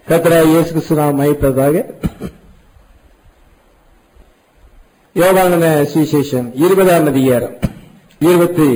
கத்தராய் இயேசு கிறிஸ்து நாம் மயப்பதாக யோகானன சுவிசேஷம் இருபதாம் அதிகாரம் இருபத்தி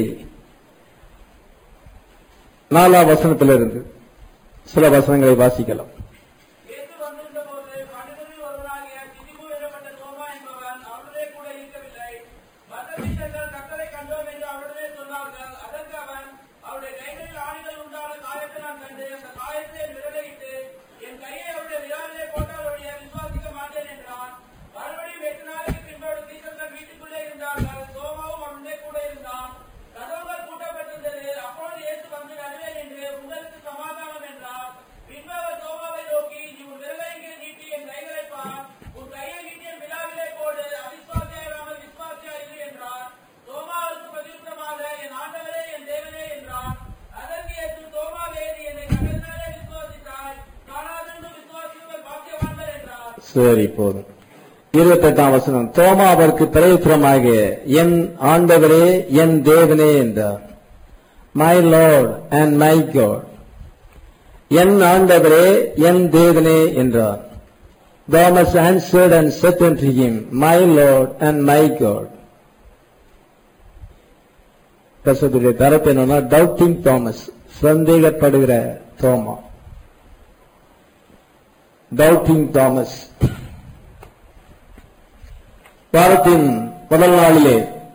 நாலாம் வசனத்திலிருந்து சில வசனங்களை வாசிக்கலாம் இயேசு வந்திருந்தபோது பன்னிரண்டில் ஒருவனாகிய திதிமு எனப்பட்ட தோமா என்பவன் அவருடனே கூட இருக்கவில்லை. மற்ற சீடர்கள் கர்த்தரை கண்டோம் என்று அவருடனே சொன்னார்கள். அதற்கு அவன், அவருடைய கைகளில் ஆணிகள் உண்டான காயத்தை நான் கண்டு, அந்த காயத்தை என் விரலிட்டு, என் கையை அவருடைய விரலிலே போட்டால் ஒழிய விசுவாசிக்க மாட்டேன் என்றான். மறுபடியும் எட்டு நாளைக்கு பின்பு அவருடைய சீடர்கள் வீட்டுக்குள்ளே இருந்தார்கள். தோமாவும் அவருடனே கூட இருந்தான். கதவுகள் பூட்டப்பட்டிருந்தது. அப்பொழுது இயேசு வந்து நடுவே நின்று, உங்களுக்கு சமாதானம் என்றார். பின்பு அவர் தோமாவை நோக்கி, நீ உன் விரலை இங்கே நீட்டி என் கைகளைப் பார். உன் கையை நீட்டி என் விலாவிலே போடு. அவிசுவாசியாயிராமல் விசுவாசியாயிரு என்றார். தோமா அவருக்கு பிரதியுத்தரமாக, என் ஆண்டவரே, என் தேவனே என்றான். அதற்கு இயேசு, தோமாவே, நீ என்னை கண்டதினாலே விசுவாசித்தாய். காணாதிருந்தும் விசுவாசிப்பவர் பாக்கியவான்கள் என்றார். சரி போதும் இருபத்தெட்டாம் வசனம் தோமா அவருக்கு பிரயுத்திரமாக என் ஆண்டவரே என் தேவனே என்றார் my lord and my God என் ஆண்டவரே என் தேவனே என்றார் Thomas answered and said unto him, My Lord and my God. கசத்துடைய தரப்பு என்னன்னா டவுட்டிங் தாமஸ் சந்தேகப்படுகிற தோமா டவுட்டிங் தாமஸ் வாரத்தின் முதல் நாளிலே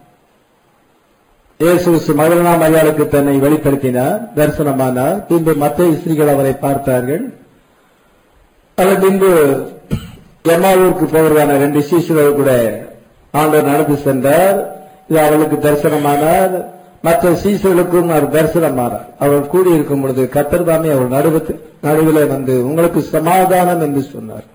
இயேசு கிறிஸ்து மகளனா மரியாளுக்கு தன்னை வெளிப்படுத்தினார் தரிசனமானார் பின்பு மற்ற ஸ்திரீகள் அவரை பார்த்தார்கள் அதன் பின்பு எம்மாவூருக்கு போவதான ரெண்டு சீசுகள் கூட ஆண்டவர் நடந்து சென்றார் இது அவளுக்கு தரிசனமானார் மற்ற சீசுகளுக்கும் அவர் தரிசனமானார் அவர் கூடியிருக்கும் பொழுது கத்தர் தாமே அவர் நடுவத்து நடுவிலே வந்து உங்களுக்கு சமாதானம் என்று சொன்னார்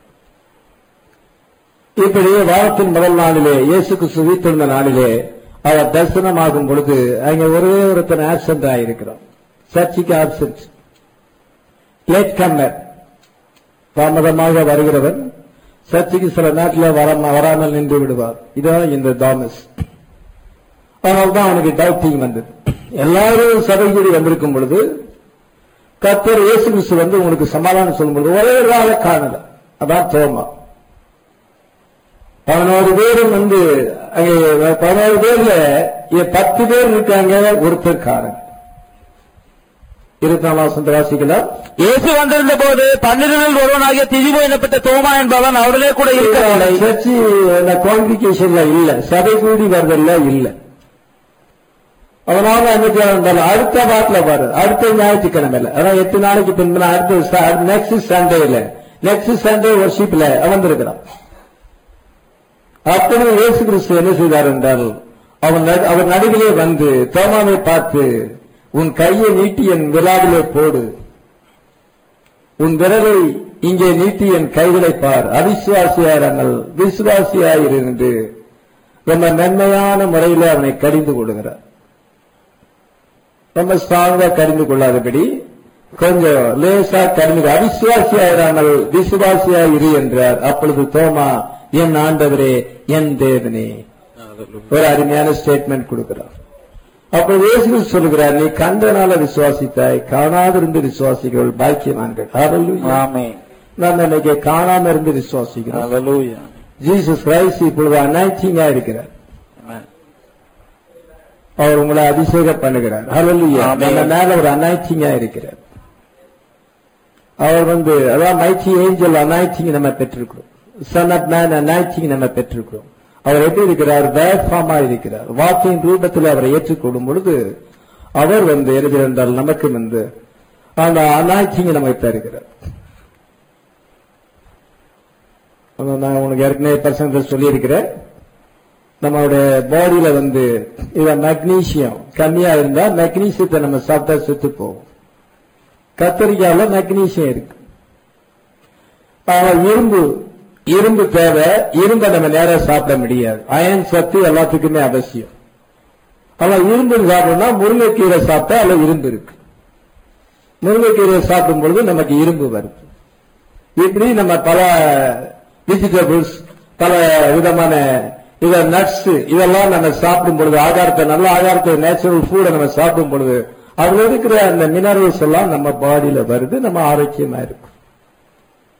இப்படி வாரத்தின் முதல் நாளிலே இயேசு கிறிஸ்து வீட்டிருந்த நாளிலே அவர் தரிசனமாகும் பொழுது அங்கே ஒரே ஒருத்தன் ஆப்சென்ட் ஆயிருக்கிறான் சர்ச்சைக்கு ஆப்சென்ட் லேட் கம்மர் தாமதமாக வருகிறவன் சர்ச்சைக்கு சில நாட்டில் வராம வராமல் நின்று விடுவார் இதான் இந்த தாமஸ் அதனால்தான் அவனுக்கு டவுட்டிங் வந்தது எல்லாரும் சபை கூடி வந்திருக்கும் பொழுது கத்தர் இயேசு கிறிஸ்து வந்து உங்களுக்கு சமாதானம் சொல்லும் பொழுது ஒரே ஒரு ஆளை காணல அதான் தோமா பதினோரு பேரும் வந்து அங்கே பதினோரு பேர்ல இங்க பத்து பேர் இருக்காங்க ஒருத்தர் காரன் இருபத்தி நாலாம் வசந்த வாசிக்கலாம் இயேசு வந்திருந்த போது பன்னிரண்டில் ஒருவனாகிய திதிமு எனப்பட்ட தோமா என்பவன் அவருடனே கூட இருக்கவில்லை சர்ச்சி குவாலிபிகேஷன்ல இல்ல சபை கூடி வருதல்ல இல்ல அதனால அன்னைக்கு இருந்தாலும் அடுத்த வாரத்துல பாரு அடுத்த ஞாயிற்றுக்கிழமையில அதான் எட்டு நாளைக்கு பின்பு அடுத்த நெக்ஸ்ட் சண்டேல நெக்ஸ்ட் சண்டே வர்ஷிப்ல வந்திருக்கிறான் அப்பொழுது இயேசு கிறிஸ்து என்ன செய்தார் என்றால் அவன் நடு- அவர் நடுவிலே வந்து தோமாவை பார்த்து உன் கையை நீட்டி என் விழாவிலே போடு உன் விரலை இங்கே நீட்டி என் கைகளை பார் அவிசுவாசியாரங்கள் விசுவாசியாயிரு என்று ரொம்ப நன்மையான முறையில் அவனை கடிந்து கொள்கிறார் ரொம்ப ஸ்ட்ராங்கா கடிந்து கொள்ளாதபடி கொஞ்சம் லேசா கடிந்து அவிசுவாசியாயிராமல் விசுவாசியாயிரு என்றார் அப்பொழுது தோமா என் ஆண்டவரே என் தேவனே ஒரு அருமையான ஸ்டேட்மெண்ட் கொடுக்கிறார் அப்ப இயேசு சொல்லுகிறார் நீ கண்டனால விசுவாசித்தாய் காணாதிருந்து விசுவாசிகள் பாக்கியவான்கள் Hallelujah. ஆமென் நம்ம இன்னைக்கு காணாம இருந்து விசுவாசிக்கிறோம் ஹalleluya ஜீசஸ் கிரைஸ்ட் இப்பொழுது அனாய்ச்சிங்கா இருக்கிறார் ஆமென் அவர் உங்களை அபிஷேகம் பண்ணுகிறார் Hallelujah. ஆமென். நம்ம மேல ஒரு அனாய்ச்சிங்கா இருக்கிறார் அவர் வந்து அதான் மைச்சி ஏஞ்சல் அனாய்ச்சிங் நம்ம பெற்றிருக்கிறோம் சன் ஆஃப் மேன் அனாய்ச்சிங் நம்ம பெற்றிருக்கிறோம் அவர் எப்படி இருக்கிறார் வேஃபாமா இருக்கிறார் வாக்கின் ரூபத்தில் அவரை ஏற்றுக்கொள்ளும் பொழுது அவர் வந்து எழுதியிருந்தால் நமக்கு வந்து அந்த அனாய்ச்சிங்க நம்ம தருகிறார் அதான் நான் உனக்கு ஏற்கனவே பர்சன்டேஜ் சொல்லியிருக்கிறேன் நம்மளுடைய பாடியில வந்து இத மெக்னீசியம் கம்மியா இருந்தா மெக்னீசியத்தை நம்ம சாப்பிட்டா செத்து போகும் கத்தரிக்கால மெக்னீசியம் இருக்கு ஆனா இரும்பு இரும்பு தேவை இரும்பை நம்ம நேரா சாப்பிட முடியாது அயன் சத்து எல்லாத்துக்குமே அவசியம் ஆனா இரும்பு சாப்பிடணும்னா முருங்கைக்கீரை சாப்பிட்டா அதுல இரும்பு இருக்கு முருங்கைக்கீரை சாப்பிடும் பொழுது நமக்கு இரும்பு வருது இப்படி நம்ம பல வெஜிடபிள்ஸ் பல விதமான இத நட்ஸ் இதெல்லாம் நம்ம சாப்பிடும் பொழுது ஆகாரத்தை நல்ல ஆகாரத்தை நேச்சுரல் ஃபுட்டை நம்ம சாப்பிடும் பொழுது அதுல இருக்கிற அந்த மினரல்ஸ் எல்லாம் நம்ம பாடியில வருது நம்ம ஆரோக்கியமா இருக்கும்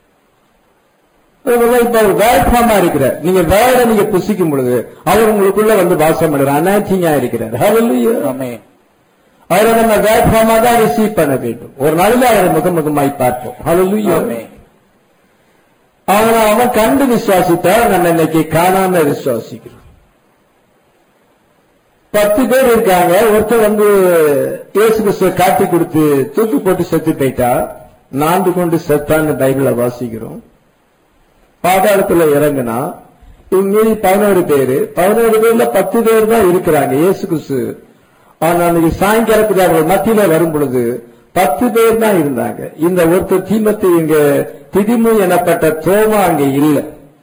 அதுபோல இப்ப அவர் வேட்பாமா இருக்கிறார் நீங்க வேற நீங்க புசிக்கும் பொழுது அவர் உங்களுக்குள்ள வந்து வாசம் பண்ணுறார் அனாச்சிங்கா இருக்கிறார் Hallelujah. ஆமென் அவரை நம்ம வேட்பாமா தான் ரிசீவ் பண்ண வேண்டும் ஒரு நாளில் அவரை முகமுகமாய் பார்ப்போம் Hallelujah. ஆமென் அவனை அவன் கண்டு விசுவாசித்தால் நம்ம இன்னைக்கு காணாம விசுவாசிக்கிறோம் பத்து பேர் இருக்காங்க ஒருத்தர் வந்து இயேசு கிறிஸ்துவ காட்டி கொடுத்து தூக்கு போட்டு செத்து போயிட்டா நான்கு கொண்டு செத்தான்னு பைபிள வாசிக்கிறோம் பாதாளத்துல இறங்குனா இவங்க மீறி பதினோரு பேரு பதினோரு பேர்ல பத்து பேர் தான் இருக்கிறாங்க இயேசு கிறிஸ்து ஆனா அன்னைக்கு சாயங்காலத்துல அவர்கள் மத்தியில வரும் பொழுது பத்து பேர் தான் இருந்தாங்க இந்த ஒருத்தர் தீமத்து இங்க திதிமு எனப்பட்ட தோமா அங்க இல்லை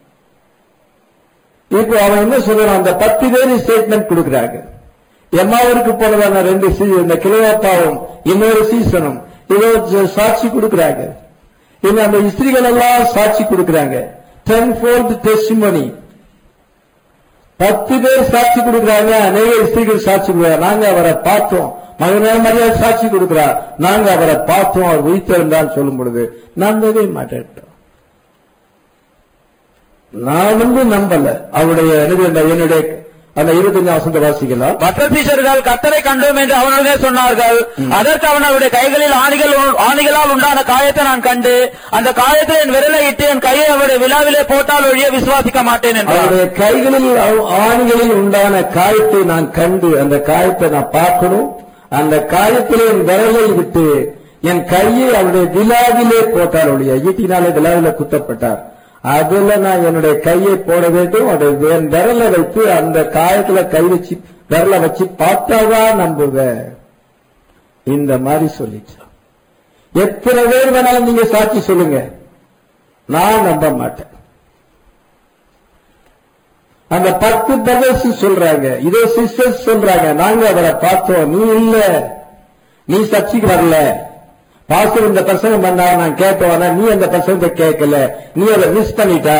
இப்போ அவன் என்ன சொல்றான் அந்த பத்து பேர் ஸ்டேட்மெண்ட் கொடுக்குறாங்க எம்மாவூருக்கு போனதான ரெண்டு சீ இந்த கிலோப்பாவும் இன்னொரு சீசனும் இதோ ஜ- சாட்சி கொடுக்குறாங்க இன்னும் அந்த ஸ்திரீகள் எல்லாம் சாட்சி கொடுக்குறாங்க டென் ஃபோல்ட் டெஸ்டிமனி பத்து பேர் சாட்சி கொடுக்குறாங்க அநேக ஸ்திரீகள் சாட்சி கொடுக்குறாங்க நாங்க அவரை பார்த்தோம் மகனே மரியாதை சாட்சி கொடுக்கிறார் நாங்க அவரை பார்த்தோம் அவர் உயிர்த்திருந்தான்னு சொல்லும் பொழுது நம்பவே மாட்டேன் நான் வந்து நம்பல அவருடைய என்னது அந்த என்னுடைய அந்த இருபத்தஞ்சு வசந்த வாசிக்கலாம் மற்ற சீஷர்கள் கத்தரை கண்டோம் என்று அவனுடனே சொன்னார்கள் அதற்கு அவன் அவருடைய கைகளில் ஆணிகள் உ- ஆணிகளால் உண்டான காயத்தை நான் கண்டு அந்த காயத்தை என் விரலை இட்டு என் கையை அவருடைய விழாவிலே போட்டால் ஒழிய விசுவாசிக்க மாட்டேன் என்றார் அவருடைய கைகளில் அவ்- ஆணிகளில் உண்டான காயத்தை நான் கண்டு அந்த காயத்தை நான் பார்க்கணும் அந்த காயத்திலே என் விரலை விட்டு என் கையை அவருடைய விழாவிலே போட்டார் ஒழிய ஈட்டினாலே விழாவில குத்தப்பட்டார் அதுல நான் என்னுடைய கையை போட வேண்டும் அதை என் விரலை வைத்து அந்த காயத்துல கை வச்சு விரலை வச்சு பார்த்தாதான் நம்புவேன் இந்த மாதிரி சொல்லிச்சு எத்தனை பேர் வேணாலும் நீங்க சாட்சி சொல்லுங்க நான் நம்ப மாட்டேன் அந்த பத்து பிரதர்ஸ் சொல்றாங்க இதே சிஸ்டர்ஸ் சொல்றாங்க நாங்க அவரை பார்த்தோம் நீ இல்ல நீ சர்ச்சைக்கு வரல பாஸ்டர் இந்த பிரசங்கம் பண்ணா நான் கேட்டோம் ஆனா நீ அந்த பிரசங்கத்தை கேட்கல நீ அதை மிஸ் பண்ணிட்டா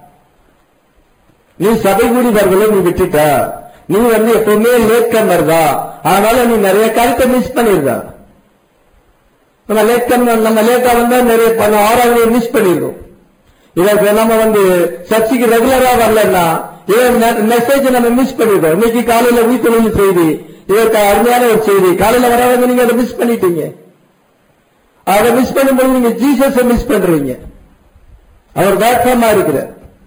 நீ சபை கூடி வரல நீ விட்டுட்டா நீ வந்து எப்பவுமே லேட் கம்மர் தான் அதனால நீ நிறைய காரியத்தை மிஸ் பண்ணிருந்தா நம்ம லேட் கம்மர் நம்ம லேட்டா வந்தா நிறைய பண்ண ஆறாவது மிஸ் பண்ணிடுறோம் இதற்கு நம்ம வந்து சர்ச்சைக்கு ரெகுலரா வரலன்னா இதன் மெசேஜ் நம்ம மிஸ் பண்ணிடுறோம் இன்னைக்கு காலையில வீட்டுல செய்தி இதற்கு அருமையான ஒரு செய்தி காலையில வராத நீங்க அதை மிஸ் பண்ணிட்டீங்க அதை மிஸ் பண்ணும்போது நீங்க ஜீசஸ் மிஸ் பண்றீங்க அவர் வேட்பமா இருக்கிறார்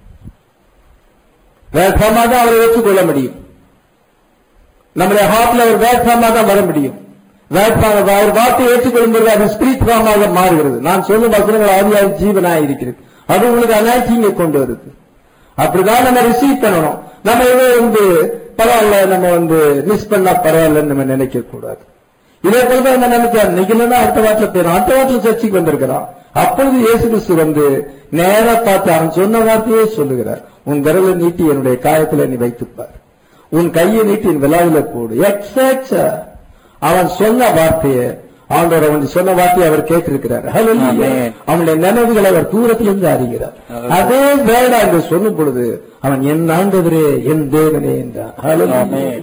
வேட்பமா தான் அவரை ஏற்றுக்கொள்ள முடியும் நம்முடைய ஹார்ட்ல ஒரு வேட்பமா தான் வர முடியும் வேட்பாக அவர் வார்த்தை ஏற்றுக்கொள்ளும் பொழுது அது ஸ்பிரிட் ஃபார்மாக மாறுகிறது நான் சொல்லும் வசனங்கள் ஆதியாக ஜீவனாக இருக்கிறது அது உங்களுக்கு அனாய்ச்சிங்க கொண்டு வருது அப்படிதான் நம்ம ரிசீவ் பண்ணணும் நம்ம ஏதோ வந்து பரவாயில்ல நம்ம வந்து மிஸ் பண்ணா பரவாயில்லன்னு நம்ம நினைக்க கூடாது இதே போல தான் என்ன நினைச்சார் இன்னைக்கு இல்லைன்னா அடுத்த வாட்டில் போயிடும் அடுத்த வாட்டில் சர்ச்சைக்கு வந்திருக்கிறான் அப்பொழுது இயேசு கிறிஸ்து வந்து நேரா பார்த்து அவன் சொன்ன வார்த்தையே சொல்லுகிறார் உன் விரலை நீட்டி என்னுடைய காயத்துல நீ வைத்துப்பார் உன் கையை நீட்டி என் விழாவில போடு எக்ஸாக்ட் அவன் சொன்ன வார்த்தையை ஆண்டவர் அவன் சொன்ன வார்த்தையை அவர் கேட்டிருக்கிறார் Hallelujah. Amen. அவனுடைய நினைவுகளை அவர் தூரத்திலிருந்து அறிகிறார் அதே வேட அங்கு சொல்லும் பொழுது அவன் என் ஆண்டவரே என் தேவனே என்றான் Hallelujah. Amen.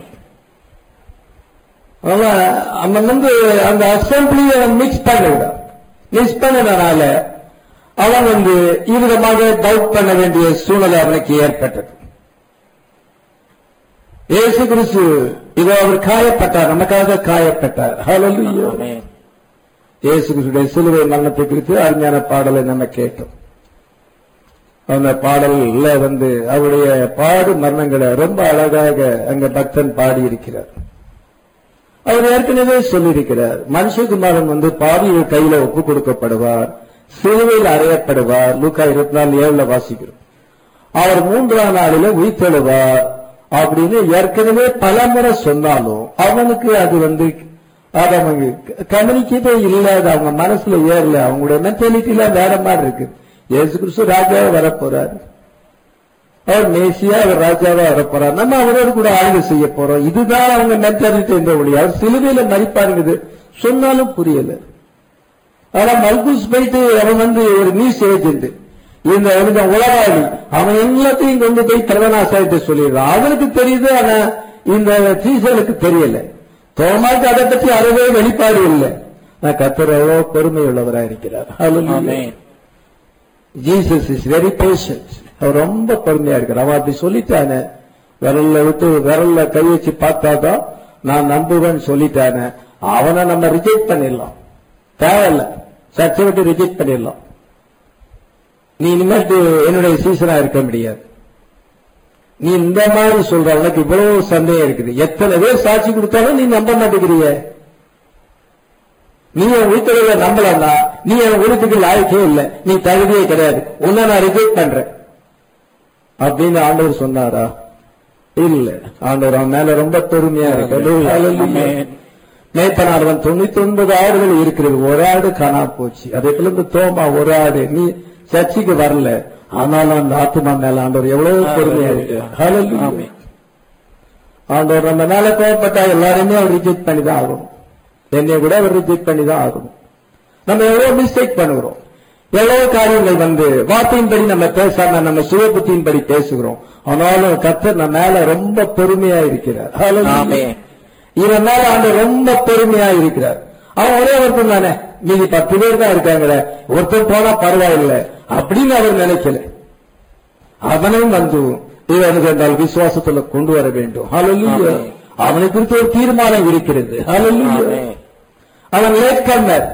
அவன் அவன் வந்து அந்த அசம்பிளியை மிக்ஸ் பண்ணிவிடான் மிக்ஸ் பண்ணதுனால அவன் வந்து இவ்விதமாக டவுட் பண்ண வேண்டிய சூழ்நிலை அவனுக்கு ஏற்பட்டது இயேசு கிறிஸ்து இதோ அவர் காயப்பட்டார் நமக்காக காயப்பட்டார் Hallelujah. Amen. இயேசு கிறிஸ்துடைய சிலுவை மரணத்தை குறித்து அருமையான பாடலை நம்ம கேட்டோம் அந்த பாடல்ல வந்து அவருடைய பாடு மரணங்களை ரொம்ப அழகாக அங்க பக்தன் பாடி இருக்கிறார் அவர் ஏற்கனவே சொல்லியிருக்கிறார் மனுஷகுமாரன் வந்து பாவிய கையில ஒப்பு கொடுக்கப்படுவார் சிலுவையில் அறையப்படுவார் லூக்கா இருபத்தி நாலு ஏழுல வாசிக்கிறோம் அவர் மூன்றாம் நாளில உயிர்த்தெழுவார் அப்படின்னு ஏற்கனவே பல முறை சொன்னாலும் அவனுக்கு அது வந்து அது அவங்க கம்யூனிகேட்டே இல்லாத அவங்க மனசுல ஏறல அவங்களுடைய மென்டாலிட்டில வேற மாதிரி இருக்கு இயேசு கிறிஸ்து ராஜாவா வரப்போறாரு அவர் மேசியா அவர் ராஜாவா வரப்போறார் நம்ம அவரோடு கூட ஆய்வு செய்ய போறோம் இதுதான் அவங்க மென்டாலிட்டி என்ற ஒளி அவர் சிலுவையில மதிப்பாருங்குது சொன்னாலும் புரியல ஆனா மல்குஸ் போயிட்டு அவன் வந்து ஒரு நியூஸ் ஏஜென்ட் இந்த இந்த உலகாளி அவன் எல்லாத்தையும் கொண்டு போய் தலைவனாசாயிட்டு சொல்லிடுறான் அவனுக்கு தெரியுது ஆனா இந்த சீசனுக்கு தெரியல தோமாக்கு அதை பற்றி அறவே வெளிப்பாடு இல்லை நான் கத்தர் எவ்வளவு பெருமை உள்ளவராக இருக்கிறார் Hallelujah. Amen. Jesus is very patient அவர் ரொம்ப பொறுமையா இருக்கார் அவன் அப்படி சொல்லிட்டானே விரல்ல விட்டு விரல்ல கை வச்சு பார்த்தாதான் நான் நம்புவேன்னு சொல்லிட்டானே அவனை நம்ம ரிஜெக்ட் பண்ணிடலாம் தேவையில்ல சர்ச்சை விட்டு ரிஜெக்ட் பண்ணிடலாம் நீ இனிமேட்டு என்னுடைய சீசனா இருக்க முடியாது நீ இந்த மாதிரி சொல்ற உனக்கு இவ்வளவு சந்தேகம் இருக்குது எத்தனை பேர் சாட்சி கொடுத்தாலும் நீ நம்ப மாட்டேங்கிறிய நீ என் உயிர்த்தலையில நம்பலன்னா நீ என் உயிர்த்துக்கு லாய்க்கே இல்லை நீ தகுதியே கிடையாது உன்னை நான் ரிஜெக்ட் பண்றேன் அப்படின்னு ஆண்டவர் சொன்னாரா இல்ல ஆண்டவர் அவன் மேல ரொம்ப பெருமையா இருக்கு மேய்ப்பனார்வன் தொண்ணூத்தி ஒன்பது ஆடுகள் இருக்கிறது ஒரு ஆடு காணா போச்சு அதே போல தோமா ஒரு ஆடு நீ சர்ச்சைக்கு வரல ஆனாலும் அந்த ஆத்மா மேல ஆண்டவர் எவ்வளவு பொறுமையா இருக்கு Hallelujah. ஆண்டவர் நம்ம மேல கோவப்பட்டா எல்லாருமே அவர் ரிஜெக்ட் பண்ணி தான் ஆகணும் என்னை கூட அவர் ரிஜெக்ட் பண்ணி தான் ஆகணும் நம்ம எவ்வளவு மிஸ்டேக் பண்ணுகிறோம் எவ்வளவு காரியங்கள் வந்து வார்த்தையின்படி நம்ம பேசாம நம்ம சுயபுத்தியின்படி பேசுகிறோம் ஆனாலும் கர்த்தர் நம்ம மேல ரொம்ப பொறுமையா இருக்கிறார் Hallelujah. ஆமென். இவன் மேல ஆண்டு ரொம்ப பொறுமையா இருக்கிறார் அவன் ஒரே ஒருத்தன் தானே மீதி பத்து பேர் தான் இருக்காங்களே ஒருத்தன் போனா பரவாயில்லை அப்படின்னு அவர் நினைக்கல அவனையும் வந்து இவனுக்கு என்றால் விசுவாசத்துல கொண்டு வர வேண்டும் Hallelujah. ஆமென். அவனை குறித்து ஒரு தீர்மானம் இருக்கிறது Hallelujah. ஆமென். அவன் லேட் கம்மர்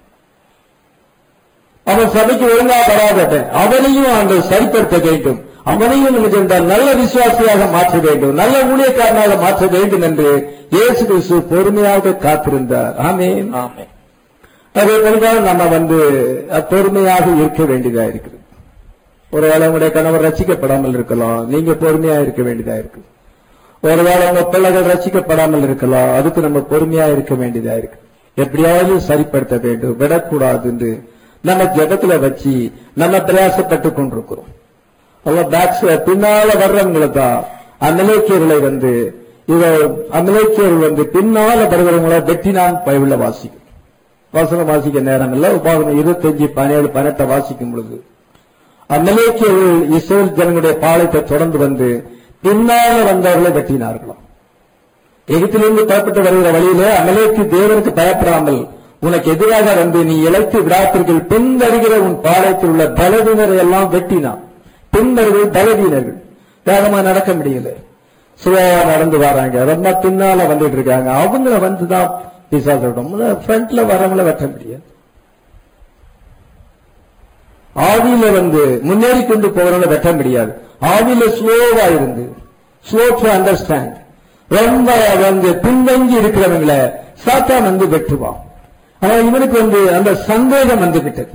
அவன் சபைக்கு ஒழுங்கா வராதவன் அவனையும் அந்த சரிப்படுத்த வேண்டும் அவனையும் நமக்கு இந்த நல்ல விசுவாசியாக மாற்ற வேண்டும் நல்ல ஊழியக்காரனாக மாற்ற வேண்டும் என்று இயேசு கிறிஸ்து பொறுமையாக காத்திருந்தார் ஆமென் ஆமென். அதே போலதான் நம்ம வந்து அஹ், பொறுமையாக இருக்க வேண்டியதா இருக்குது ஒருவேளை உங்களுடைய கணவர் ரசிக்கப்படாமல் இருக்கலாம் நீங்க பொறுமையா இருக்க வேண்டியதா இருக்கு ஒருவேளை உங்க பிள்ளைகள் ரசிக்கப்படாமல் இருக்கலாம் அதுக்கு நம்ம பொறுமையா இருக்க வேண்டியதா இருக்கு எப்படியாவது சரிப்படுத்த வேண்டும் விடக்கூடாது என்று நம்ம ஜெபத்துல வச்சு நம்ம பிரயாசப்பட்டு கொண்டிருக்கிறோம் அவங்க பேக்ஸ் பின்னால வர்றவங்களை தான் அமலேக்கியர்களை வந்து இவ அமலேக்கியர்கள் வந்து பின்னால வருகிறவங்கள வெட்டினான் பைபிள வாசிக்கும் வசனம் வாசிக்க நேரம் இல்ல உபாகமம் இருபத்தஞ்சு பதினேழு பதினெட்டை வாசிக்கும் பொழுது அமலேக்கியர்கள் இஸ்ரேல் ஜனங்களுடைய பாளையத்தை தொடர்ந்து வந்து பின்னால வந்தவர்களை வெட்டினார்களாம் எகிப்திலிருந்து புறப்பட்டு வருகிற வழியிலே அமலேக்கு தேவனுக்கு பயப்படாமல் உனக்கு எதிராக வந்து நீ இழைத்து விடாத்தீர்கள் பின் வருகிற உன் பாளையத்தில் உள்ள பலவீனரை எல்லாம் வெட்டினான் பின் வருகிற பலவீனர்கள் வேகமா நடக்க முடியல சுலோவா நடந்து வராங்க ரொம்ப பின்னால வந்துட்டு இருக்காங்க அவங்கள வந்துதான் பிசாசம் ஃப்ரண்ட்ல வரவங்கள வெட்ட முடியாது ஆவியில வந்து முன்னேறி கொண்டு போகிறவங்கள வெட்ட முடியாது ஆவியில ஸ்லோவா இருந்து ஸ்லோ டு அண்டர்ஸ்டாண்ட் ரொம்ப வந்து பின்தங்கி இருக்கிறவங்கள சாத்தான் வந்து வெட்டுவான் ஆனா இவனுக்கு வந்து அந்த சந்தேகம் வந்து விட்டது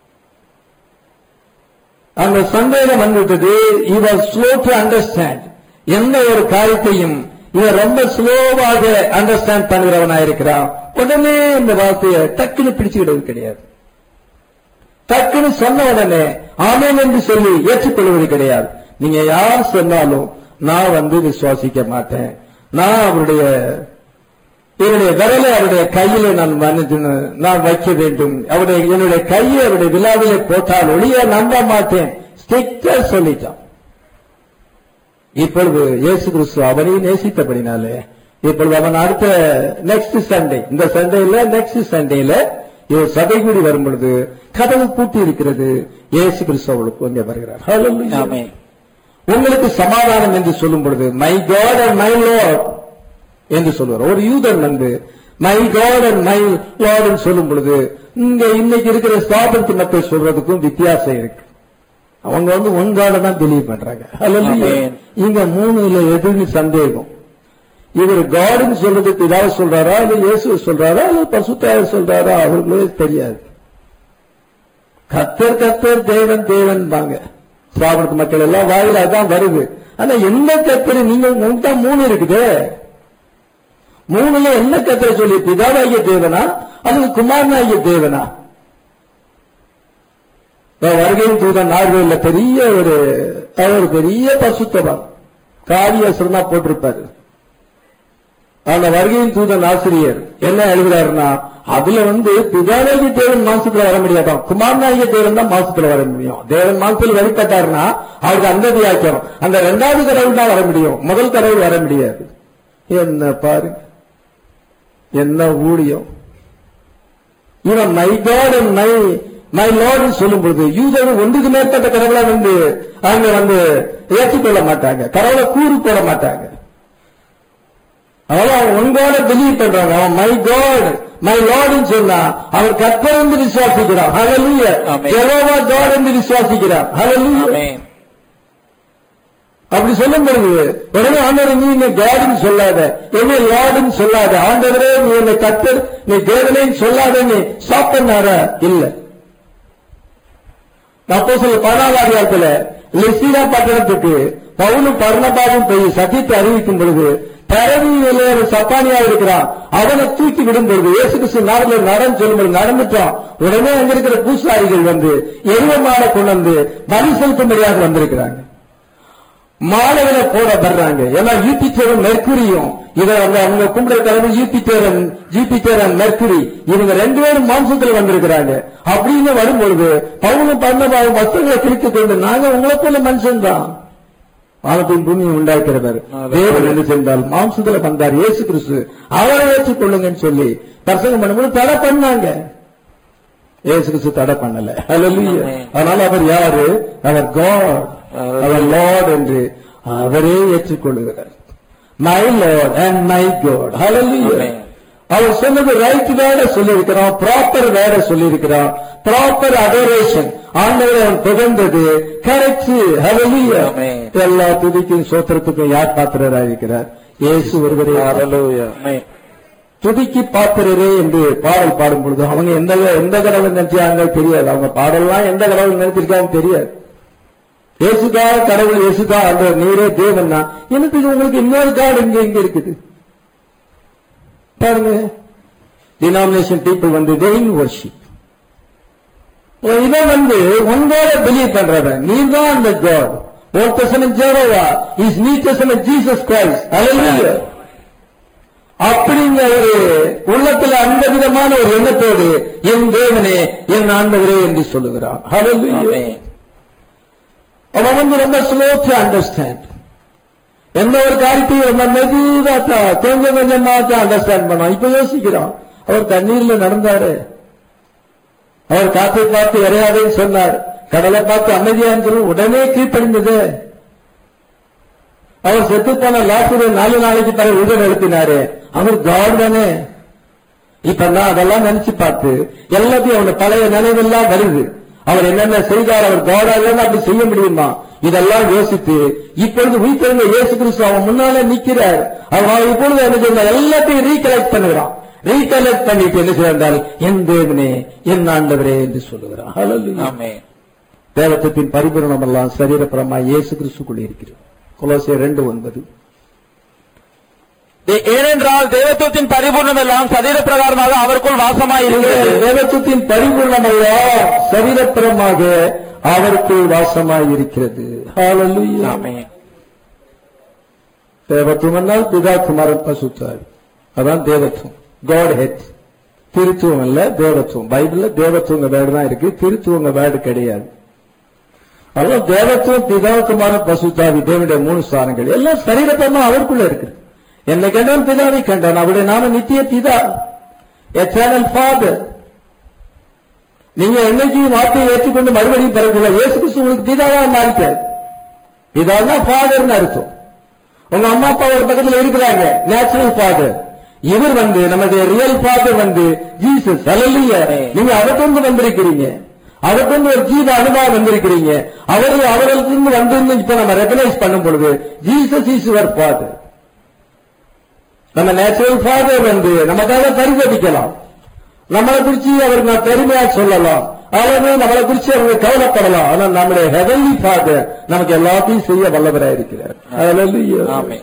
அந்த சந்தேகம் வந்துவிட்டது இவர் ஸ்லோ டு அண்டர்ஸ்டாண்ட் எந்த ஒரு காரியத்தையும் இவன் ரொம்ப ஸ்லோவாக அண்டர்ஸ்டாண்ட் பண்ணுகிறவனா இருக்கிறான் உடனே இந்த வார்த்தையை டக்குன்னு பிடிச்சுக்கிட்டது கிடையாது டக்குன்னு சொன்ன உடனே ஆமேன் என்று சொல்லி ஏற்றுக்கொள்வது கிடையாது நீங்க யார் சொன்னாலும் நான் வந்து விசுவாசிக்க மாட்டேன் நான் அவருடைய என்னுடைய விரலை அவருடைய கையில நான் மன்னிச்சு- நான் வைக்க வேண்டும் அவருடைய என்னுடைய கையை அவருடைய விழாவிலே போட்டால் ஒளிய நம்ப மாட்டேன் ஸ்ட்ரிக்டா சொல்லிட்டான் இப்பொழுது இயேசு கிறிஸ்து அவனையும் நேசித்தபடினாலே இப்பொழுது அவன் அடுத்த நெக்ஸ்ட் சண்டே இந்த சண்டேல நெக்ஸ்ட் சண்டேல இவர் சபை கூடி வரும் பொழுது கதவு பூட்டி இருக்கிறது இயேசு கிறிஸ்து அவளுக்கு கொஞ்சம் வருகிறார் Hallelujah. ஆமென். உங்களுக்கு சமாதானம் என்று சொல்லும் பொழுது my God and my lord என்று சொல்லுவார் ஒரு யூதன் வந்து my God and my lord சொல்லும் பொழுது இங்க இன்னைக்கு இருக்கிற ஸ்தாபனத்து மக்கள் சொல்றதுக்கும் வித்தியாசம் இருக்கு அவங்க வந்து ஒன் காட தான் பிலீவ் பண்றாங்க Hallelujah. Amen. இங்க மூணுல எதுன்னு சந்தேகம் இவர் காடுன்னு சொல்றதுக்கு ஏதாவது சொல்றாரா இல்ல இயேசு சொல்றாரா இல்ல பசுத்தாயர் சொல்றாரா அவர்களே தெரியாது கத்தர் கத்தர் தேவன் தேவன் பாங்க சாப்பிடுற மக்கள் எல்லாம் வாயில அதான் வருது ஆனா எந்த கத்தர் நீங்க உங்களுக்கு தான் மூணு இருக்குது மூணுல என்ன கத்தரை சொல்லி பிதாவாகிய தேவனா அல்லது குமாரனாகிய தேவனா இப்ப வருகையின் தூதன் நார்வேல பெரிய ஒரு அவர் பெரிய பசுத்தவன் காவியசரம் தான் போட்டிருப்பாரு அந்த வருகையின் தூதன் ஆசிரியர் என்ன எழுதுறாருன்னா அதுல வந்து பிதாநாயகி தேவன் மாசத்துல வர முடியாதான் குமாரநாயக தேவன் தான் மாசத்துல வர முடியும் தேவன் மாசத்துல வெளிப்பட்டாருன்னா அவருக்கு அந்த வியாக்கியம் அந்த ரெண்டாவது கடவுள் தான் வர முடியும் முதல் கடவுள் வர முடியாது என்ன பாருங்க என்ன ஊழியம் இவன் my God and my my lord சொல்லும் பொழுது யூதர்கள் ஒன்றுக்கு மேற்பட்ட கடவுளை வந்து அவங்க வந்து ஏற்றுக்கொள்ள மாட்டாங்க கடவுளை கூறு போட மாட்டாங்க அவன் அவன் உங்களோட பிலீவ் பண்றாங்க அவன் மை காட் மை லார்டுன்னு சொன்னா அவர் கற்பர் என்று விசுவாசிக்கிறான் ஹalleluya ஆமென். ஜெகோவா காட் என்று விசுவாசிக்கிறான் ஹalleluya ஆமென் அப்படி சொல்லும் பொழுது உடனே ஆண்டவர் நீ என்னை காடுன்னு சொல்லாத என்னை லார்டுன்னு சொல்லாத ஆண்டவரே நீ என்னை கத்தர் நீ தேவனேன்னு சொல்லாத நீ ஸ்டாப் பண்ணார இல்ல அப்போ சில பதினாலாயிரத்துல லிசிரா பட்டணத்துக்கு பவுலும் பர்ணபாவும் போய் சத்தியத்தை அறிவிக்கும் பொழுது தரவியிலே ஒரு சப்பானியா இருக்கிறான் அவனை தூக்கி விடும் பொழுது இயேசு கிறிஸ்து நாடுல நடந்து சொல்லும் பொழுது நடந்துட்டான் உடனே அங்க இருக்கிற பூசாரிகள் வந்து எருவமான கொண்டு வந்து பலி செலுத்தும்படியாக வந்திருக்கிறாங்க மாலைகளை போட வர்றாங்க ஏன்னா யூபிட்டரும் மெர்க்குரியும் இதை வந்து அவங்க கும்பிட கடவுள் யூபிட்டரன் ஜூபிட்டரன் மெர்க்குரி இவங்க ரெண்டு பேரும் மாம்சத்தில் வந்திருக்கிறாங்க அப்படின்னு வரும்பொழுது பவுனும் பர்ணபாவும் வஸ்திரங்களை கிழித்துக் கொண்டு நாங்க உங்களை போல மனுஷன் தான் வானத்தின் பூமியை உண்டாக்கிறவர் தேவன் என்ன சென்றால் மாம்சத்துல வந்தார் இயேசு கிறிஸ்து அவரை ஏற்றுக்கொள்ளுங்கன்னு சொல்லி பிரசங்கம் பண்ணும்போது தடை பண்ணாங்க இயேசு கிறிஸ்து தடை பண்ணல Hallelujah. Amen. அதனால அவர் யாரு அவர் காட் அவர் லார்ட் என்று அவரே ஏற்றுக்கொள்கிறார் my lord and my God ஹalleluya Amen. அவர் சொன்னது ரைட் வேட சொல்லியிருக்கிறான் ப்ராப்பர் வேட சொல்லியிருக்கிறான் ப்ராப்பர் அதோரேஷன் ஆண்டவரை அவன் புகழ்ந்தது கரெக்ட் ஹalleluya Amen. எல்லா துதிக்கும் சோத்திரத்துக்கும் யார் பாத்திரராயிருக்கிறார் இயேசு ஒருவரே ஹalleluya ஆமென் துதிக்கு பாத்திரரே என்று பாடல் பாடும் பொழுது அவங்க எந்த எந்த கடவுள் நினைச்சாங்க தெரியாது அவங்க பாடல்லாம் எந்த கடவுள் நினைச்சிருக்காங்க தெரியாது இயேசுதா கடவுள் இயேசுதா அந்த நீரே தேவன்னா எனக்கு இது உங்களுக்கு இன்னொரு காடு இங்க இங்க இருக்குது பாருங்க டினாமினேஷன் பீப்புள் வந்து தெய்வ வர்ஷிப் இவன் வந்து உங்களோட பிலீவ் பண்றவன் நீ தான் அந்த காட் ஓர் தசனம் ஜெரோவா இஸ் நீ தசனம் ஜீசஸ் கிரைஸ்ட் Hallelujah. அப்படிங்கிற ஒரு உள்ளத்துல அந்த விதமான ஒரு எண்ணத்தோடு என் தேவனே என் ஆண்டவரே என்று சொல்லுகிறான் Hallelujah. ஆமென் அவன் வந்து ரொம்ப ஸ்லோ டு அண்டர்ஸ்டாண்ட் எந்த ஒரு காரியத்தையும் ரொம்ப மெதுவா தான் கொஞ்சம் கொஞ்சமா தான் அண்டர்ஸ்டாண்ட் பண்ணான் இப்ப யோசிக்கிறான் அவர் தண்ணீர்ல நடந்தாரு அவர் காற்றை பார்த்து இறையாதேன்னு சொன்னார் கடலை பார்த்து அமைதியான்னு சொல்லி உடனே கீழ்ப்படிந்தது அவர் செத்து போன லாசுரை நாலு நாளைக்கு பிறகு உடல் எழுப்பினாரு அவர் காட் தானே இப்ப நான் அதெல்லாம் நினைச்சு பார்த்து எல்லாத்தையும் அவன பழைய நினைவெல்லாம் வருது அவர் என்னென்ன செய்தார் அவர் காடா இல்லைன்னு அப்படி செய்ய முடியுமா இதெல்லாம் யோசித்து இப்பொழுது உயிர்த்தெழுந்த இயேசு கிறிஸ்து அவன் முன்னாலே நிக்கிறார் அவன் இப்பொழுது என்ன செய்யறான் எல்லாத்தையும் ரீகலெக்ட் பண்ணுகிறான் ரீகலெக்ட் பண்ணிட்டு என்ன செய்யறால் என் தேவனே என் ஆண்டவரே என்று சொல்லுகிறான் Hallelujah. ஆமென் தேவத்தின் பரிபூரணம் எல்லாம் சரீரபரமா இயேசு கிறிஸ்துக்குள்ளே இருக்கிறது கொலோசியர் ரெண்டு ஒன்பது ஏ- ஏனென்றால் தேவத்துவத்தின் பரிபூர்ணம் எல்லாம் சரீர பிரகாரமாக அவருக்குள் வாசமாய் இருக்கிறது தேவத்துவத்தின் பரிபூர்ணம் எல்லாம் சரீரபரமாக அவருக்குள் வாசமாய் இருக்கிறது Hallelujah. ஆமென் தேவத்துவம் என்றால் பிதா குமாரன் பசுத்தாய் அதான் தேவத்துவம் காட் ஹெட் திருத்துவம் இல்ல தேவத்துவம் பைபிள்ல தேவத்துவங்க வேர்டு தான் இருக்கு திருத்துவங்க வேர்டு கிடையாது அதான் தேவத்துவம் பிதா குமாரன் பசுத்தாவி தேவனுடைய மூணு ஸ்தானங்கள் எல்லாம் சரீரப்பமா அவருக்குள்ள இருக்கு என்னை கண்டான் பிதாவை கண்டான் அவருடைய நாம நித்திய பிதா எட்டர்னல் ஃபாதர் நீங்க என்னைக்கு வார்த்தையை ஏற்றுக்கொண்டு மறுபடியும் பிறகுள்ள இயேசு கிறிஸ்து உங்களுக்கு பிதாவா மாறிட்டார் பிதாதான் ஃபாதர்னு அர்த்தம் உங்க அம்மா அப்பா ஒரு பக்கத்துல இருக்கிறாங்க நேச்சுரல் ஃபாதர் இவர் வந்து நமது ரியல் ஃபாதர் வந்து ஜீசஸ் அல்லைய நீங்க அவர்கிட்ட வந்திருக்கிறீங்க அவர்கிட்ட ஒரு ஜீவ அனுபவம் வந்திருக்கிறீங்க அவர் அவர்களுக்கு வந்து இப்ப நம்ம ரெகனைஸ் பண்ணும் பொழுது ஜீசஸ் இஸ் யுவர் ஃபாதர் நம்ம நேச்சுரல் ஃபாதர் வந்து நமக்காக பரிசோதிக்கலாம் நம்மளை குறிச்சு அவருக்கு நான் பெருமையா சொல்லலாம் அல்லது நம்மளை குறிச்சு அவங்க கவலைப்படலாம் ஆனா நம்முடைய ஹெவன்லி ஃபாதர் நமக்கு எல்லாத்தையும் செய்ய வல்லவராக இருக்கிறார் Hallelujah. ஆமென்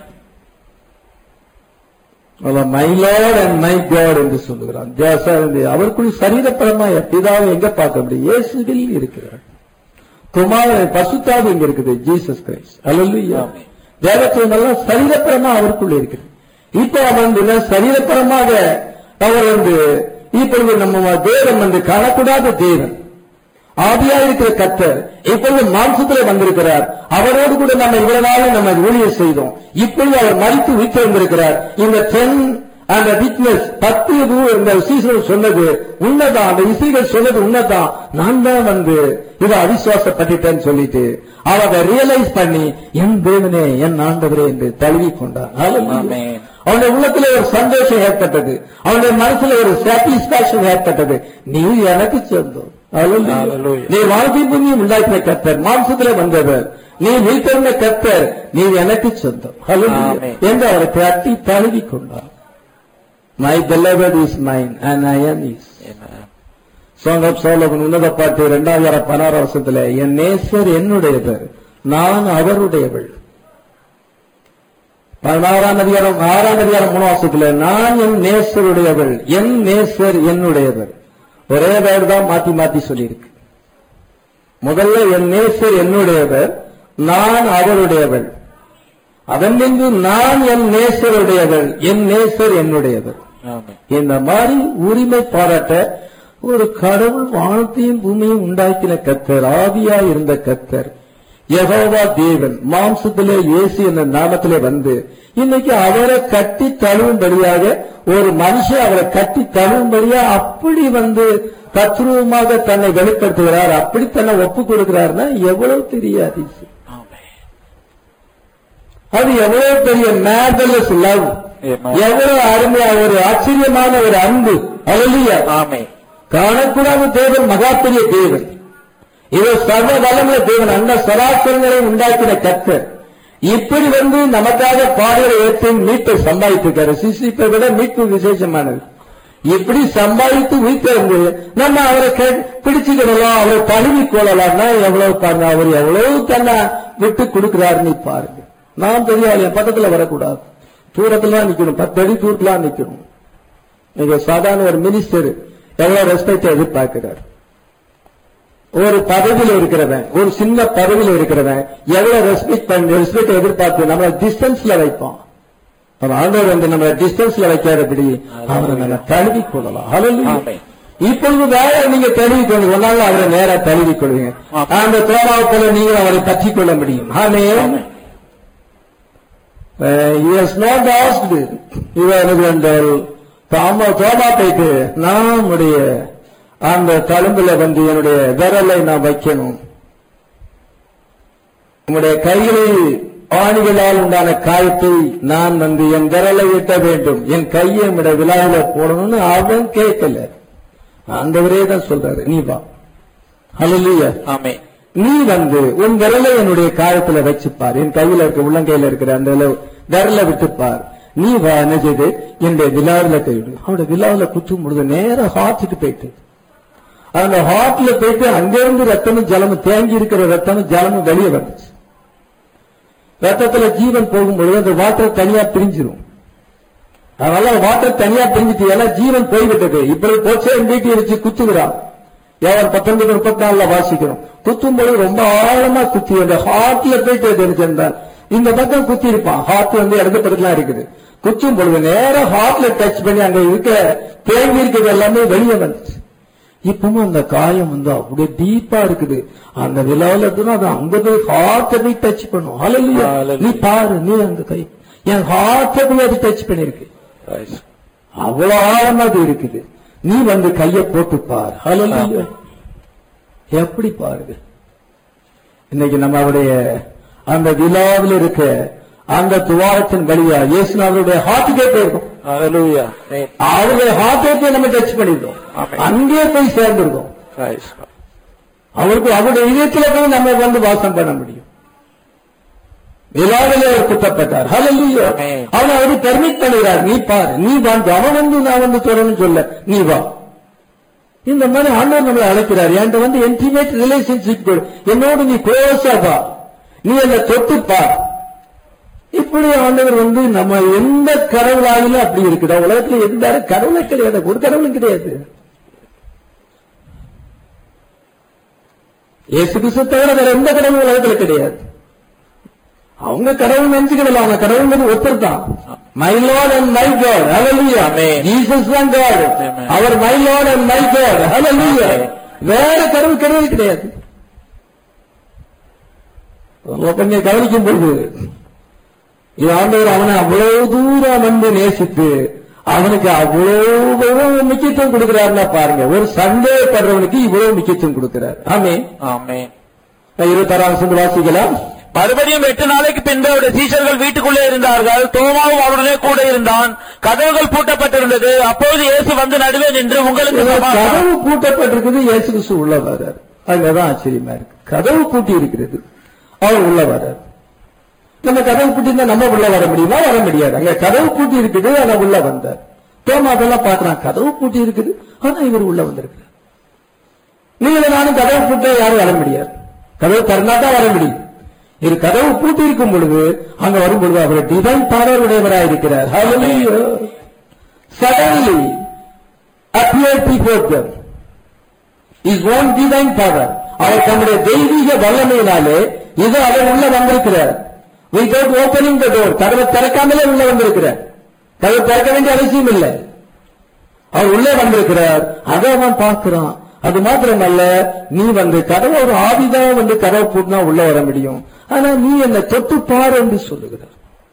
அவர் my lord and my God என்று சொல்லுகிறான் ஜாசா வந்து அவருக்குள் சரீரப்பரமா பிதாவை எங்க பார்க்க முடியும் இயேசுவில் இருக்கிறார் குமாரன் பசுத்தாவு இங்க இருக்குது ஜீசஸ் கிரைஸ்ட் அல்லல்லுயா ஆமென். தேவத்துவம் எல்லாம் சரீரப்பரமா அவருக்குள்ள இருக்குது இப்ப அவன் வந்து சரீரப்பரமாக அவர் வந்து இப்பொழுது நம்ம தேவன் வந்து காணக்கூடாத தேவன் ஆதியா இருக்கிற கத்தர் இப்பொழுது மாம்சத்திலே வந்திருக்கிறார் அவரோடு கூட நம்ம இவ்வளவு நாளும் நம்ம ஊழியர் செய்தோம் இப்பொழுது அவர் மறித்து உயிர்த்தெழுந்திருக்கிறார் இந்த டென் அந்த விட்னஸ் பத்து இது இந்த சீசன் சொன்னது உண்மைதான் அந்த இசைகள் சொன்னது உண்மைதான் நான் தான் வந்து இதை அவிசுவாசப்பட்டுட்டேன்னு சொல்லிட்டு அவ அதை ரியலைஸ் பண்ணி என் தேவனே என் ஆண்டவரே என்று தழுவி கொண்டான் Hallelujah. Amen. அவனுடைய உள்ளத்துல ஒரு சந்தோஷம் ஏற்பட்டது அவனுடைய மனசுல ஒரு சாட்டிஸ்பாக்சன் ஏற்பட்டது நீ எனக்கு சொந்தம் Hallelujah. Hallelujah. நீ வாழ்க்கை பூமியை உண்டாக்கின கத்தர் மாம்சத்துல வந்தவர் நீ வீட்டிருந்த கத்தர் நீ எனக்கு சொந்தம் Hallelujah. Amen. என்று அவரை தட்டி தழுவி கொண்டார் my beloved is mine and I am his Amen. Song of Solomon உன்னத பாட்டு இரண்டாயிரம் பதினாறு வருஷத்துல என் நேசர் என்னுடையவர் நான் அவருடையவள் பதினாறாம் அதிகாரம் ஆறாம் அதிகாரம் மூணு வருஷத்துல நான் என் நேசருடையவள் என் நேசர் என்னுடையவர் ஒரே வேர்டு தான் மாத்தி மாத்தி சொல்லியிருக்கு முதல்ல என் நேசர் என்னுடையவர் நான் அவருடையவள் அதன் பின்பு நான் என் நேசருடையவள் என் நேசர் என்னுடையவர் Amen. இந்த மாதிரி உரிமை பாராட்ட ஒரு கடவுள் வானத்தையும் பூமியும் உண்டாக்கின கத்தர் ஆவியா இருந்த கத்தர் யெகோவா தேவன் மாம்சத்திலே இயேசு என்ற நாமத்திலே வந்து இன்னைக்கு அவரை கட்டி தழுவும்படியாக ஒரு மனுஷன் அவரை கட்டி தழுவும்படியா அப்படி வந்து தத்ரூபமாக தன்னை வெளிப்படுத்துகிறார் அப்படி தன்னை ஒப்பு கொடுக்கிறார்னா எவ்வளவு பெரிய அதிசயம் Amen. அது எவ்வளவு பெரிய மேர்வலஸ் லவ் Amen. எவ்வளவு அருமையா ஒரு ஆச்சரியமான ஒரு அன்பு அழலியா Amen. காணக்கூடாத தேவன் மகா பெரிய தேவன் இவர் சர்வ வல்லமுள்ள தேவன் அந்த சராசரங்களை உண்டாக்கின கத்தர் இப்படி வந்து நமக்காக பாடுகளை ஏற்று மீட்பை சம்பாதித்திருக்காரு சிசிப்பை விட மீட்பு விசேஷமானது இப்படி சம்பாதித்து உயிர்த்தெழுந்து நம்ம அவரை கே- பிடிச்சுக்கிடலாம் அவரை தழுவி கொள்ளலாம்னா எவ்வளவு பாருங்க அவர் எவ்வளவு தன்னை விட்டு கொடுக்கிறாருன்னு பாருங்க நான் பெரிய ஆளு, என் பக்கத்துல வரக்கூடாது தூரத்துல தான் நிக்கணும் பத்து அடி தூரத்துல தான் நிக்கணும் நீங்க சாதாரண ஒரு மினிஸ்டர் எவ்வளவு ரெஸ்பெக்ட் எதிர்பார்க்கிறார் ஒரு பதவியில் இருக்கிறவன் ஒரு சின்ன பதவியில் இருக்கிறவன் எவ்வளவு ரெஸ்பெக்ட் பண்ணி ரெஸ்பெக்ட் எதிர்பார்த்து நம்மளை டிஸ்டன்ஸ்ல வைப்பான் நம்ம ஆண்டவர் வந்து நம்மளை டிஸ்டன்ஸ்ல வைக்காதபடி அவரை நம்ம தழுவி கொள்ளலாம் Hallelujah. ஆமென். இப்பொழுது வேற நீங்க தழுவி கொள்ளுங்க ஒரு நாள் அவரை நேரா தழுவி கொள்வீங்க ஆமென். அந்த தோமாவை போல நீங்கள் அவரை பற்றி கொள்ள முடியும் ஆமென். Amen. he has not asked இவனுக்கு அந்த தாமா தோமா போயிட்டு நான் உடைய அந்த தழும்புல வந்து என்னுடைய விரலை நான் வைக்கணும் உம்முடைய கைகளில் ஆணிகளால் உண்டான காயத்தை நான் வந்து என் விரலை இட்ட வேண்டும் என் கையை உம்முடைய விழாவில போடணும்னு அவன் கேட்கல ஆண்டவரே தான் சொல்றாரு நீ வா ஹalleluya Amen. நீ வந்து உன் விரலை என்னுடைய காயத்துல வச்சுப்பார் என் கையில இருக்க உள்ளங்கையில இருக்கிற அந்த விரல- விரலை விட்டுப்பார் நீ வா என்ன செய்து என்னுடைய விழாவில கைவிடு அவனுடைய விழாவில குத்தும் பொழுது நேரா ஹார்ட்டுக்கு போயிட்டு அந்த ஹார்ட்ல போயிட்டு அங்கிருந்து ரத்தமும் ஜலமும் தேங்கி இருக்கிற ரத்தமும் ஜலமும் வெளியே வந்துச்சு ரத்தத்துல ஜீவன் போகும்பொழுது அந்த வாட்டர் தனியா பிரிஞ்சிரும் அதனால வாட்டர் தனியா பிரிஞ்சிட்டு ஏன்னா ஜீவன் போய்விட்டது இப்படி போச்சே வீட்டை வச்சு குத்துகிறான் யார் பத்தொன்பது முப்பத்தி நாலுல வாசிக்கிறோம் குத்தும் பொழுது ரொம்ப ஆழமா குத்தி அந்த ஹார்ட்ல போயிட்டு தெரிஞ்சிருந்தால் இந்த பக்கம் குத்தி இருப்பான் ஹார்ட் வந்து இடது பக்கத்துல இருக்குது குத்தும் பொழுது நேரா ஹார்ட்ல டச் பண்ணி அங்க இருக்க தேங்கி இருக்கிறது எல்லாமே வெளியே வந்துச்சு இப்பவும் அந்த காயம் வந்து அப்படியே டீப்பா இருக்குது அந்த விழாவில இருக்குன்னா அது அங்க போய் ஹார்ட்டை போய் டச் பண்ணும் Hallelujah. Hallelujah. நீ பாரு நீ அந்த கை என் ஹார்ட்டை போய் அது டச் பண்ணிருக்கு Praise. அவ்வளவு ஆழமா அது இருக்குது நீ வந்து கைய போட்டு பார் Hallelujah. எப்படி பாருங்க இன்னைக்கு நம்ம அவருடைய அந்த விழாவில் இருக்க அந்த துவாரத்தின் வழியா இயேசுநாதருடைய ஹார்ட்டுக்கே போயிருக்கோம் Hallelujah. Amen. அவருடைய ஹார்ட்டை போய் நம்ம டச் பண்ணிருக்கோம் ஆமென். அங்கே போய் சேர்ந்திருக்கோம் Praise. அவருக்கு அவருடைய இதயத்துல போய் நம்ம வந்து வாசம் பண்ண முடியும் விழாவிலே அவர் குத்தப்பட்டார் ஹalleluya ஆமென். அவன் அவரு பெர்மிட் பண்ணுகிறார் நீ பாரு நீ வந்து அவன் வந்து நான் வந்து தொடர்ந்து சொல்ல நீ வா இந்த மாதிரி ஆண்டவர் நம்மளை அழைக்கிறார் என்கிட்ட வந்து இன்டிமேட் ரிலேஷன்ஷிப் என்னோடு நீ க்ளோஸா வா நீ என்ன தொட்டு பார் இப்படி ஆண்டவர் வந்து நம்ம எந்த கடவுளாகிலும் அப்படி இருக்குதா உலகத்துல எந்த கடவுளே கிடையாது ஒரு கடவுளும் கிடையாது இயேசு கிறிஸ்து தவிர வேற எந்த கடவுளும் உலகத்துல கிடையாது அவங்க கடவுள் நினைச்சுக்கிடலாம் அவங்க கடவுள் ஒருத்தர் தான் my lord and my God ஹalleluya Amen. ஜீசஸ் தான் காட் Amen. அவர் my lord and my God ஹalleluya Amen. வேற கடவுள் கடவுள் கிடையாது உங்க கொஞ்சம் கவனிக்கும் பொழுது இது ஆண்டவர் அவனை அவ்வளவு தூரம் வந்து நேசித்து அவனுக்கு அவ்வளவு முக்கியத்துவம் கொடுக்கிறாருன்னா பாருங்க ஒரு சந்தேகப்படுறவனுக்கு இவ்வளவு முக்கியத்துவம் கொடுக்கிறார் ஆமே ஆமென் இருபத்தாறாம் சந்து வாசிக்கலாம் மறுபடியும் எட்டு நாளைக்கு பின்பு அவருடைய சீஷர்கள் வீட்டுக்குள்ளே இருந்தார்கள் தோமாவும் அவருடனே கூட இருந்தான் கதவுகள் பூட்டப்பட்டிருந்தது அப்போது இயேசு வந்து நடுவே நின்று உங்களுக்கு சமாதானம். கதவு பூட்டப்பட்டிருக்குது இயேசு கிறிஸ்து உள்ள வர்றார் அங்கதான் ஆச்சரியமா இருக்கு கதவு பூட்டி இருக்கிறது அவர் உள்ள வர்றார் நம்ம கதவு பூட்டி இருந்தா நம்ம உள்ள வர முடியுமா வர முடியாது அங்க கதவு பூட்டி இருக்குது ஆனா உள்ள வந்தார் தோமா அதெல்லாம் பாக்குறான் கதவு பூட்டி இருக்குது ஆனா இவர் உள்ள வந்திருக்கிறார் நீங்க நானும் கதவு பூட்ட யாரும் வர முடியாது கதவு திறந்தா தான் வர முடியும் இது கதவு பூட்டி இருக்கும் பொழுது அங்க வரும் பொழுது அவர் டிவைன் பவர் உடையவராக இருக்கிறார் suddenly appeared before them. His own divine power. அவர் தன்னுடைய தெய்வீக வல்லமையினாலே இது அவர் உள்ள வந்திருக்கிறார் without opening the door கதவை திறக்காமலே உள்ள வந்திருக்கிறார் கதவை திறக்க வேண்டிய அவசியம் இல்லை அவர் உள்ளே வந்திருக்கிறார் அதை அவன் பார்க்கிறான் அது மாத்திரமல்ல நீ வந்து கதவை ஒரு ஆவிதான் வந்து கதவை பூட்டினா உள்ள வர முடியும் ஆனா நீ என்னை தொட்டு பார் என்று சொல்லுகிறார்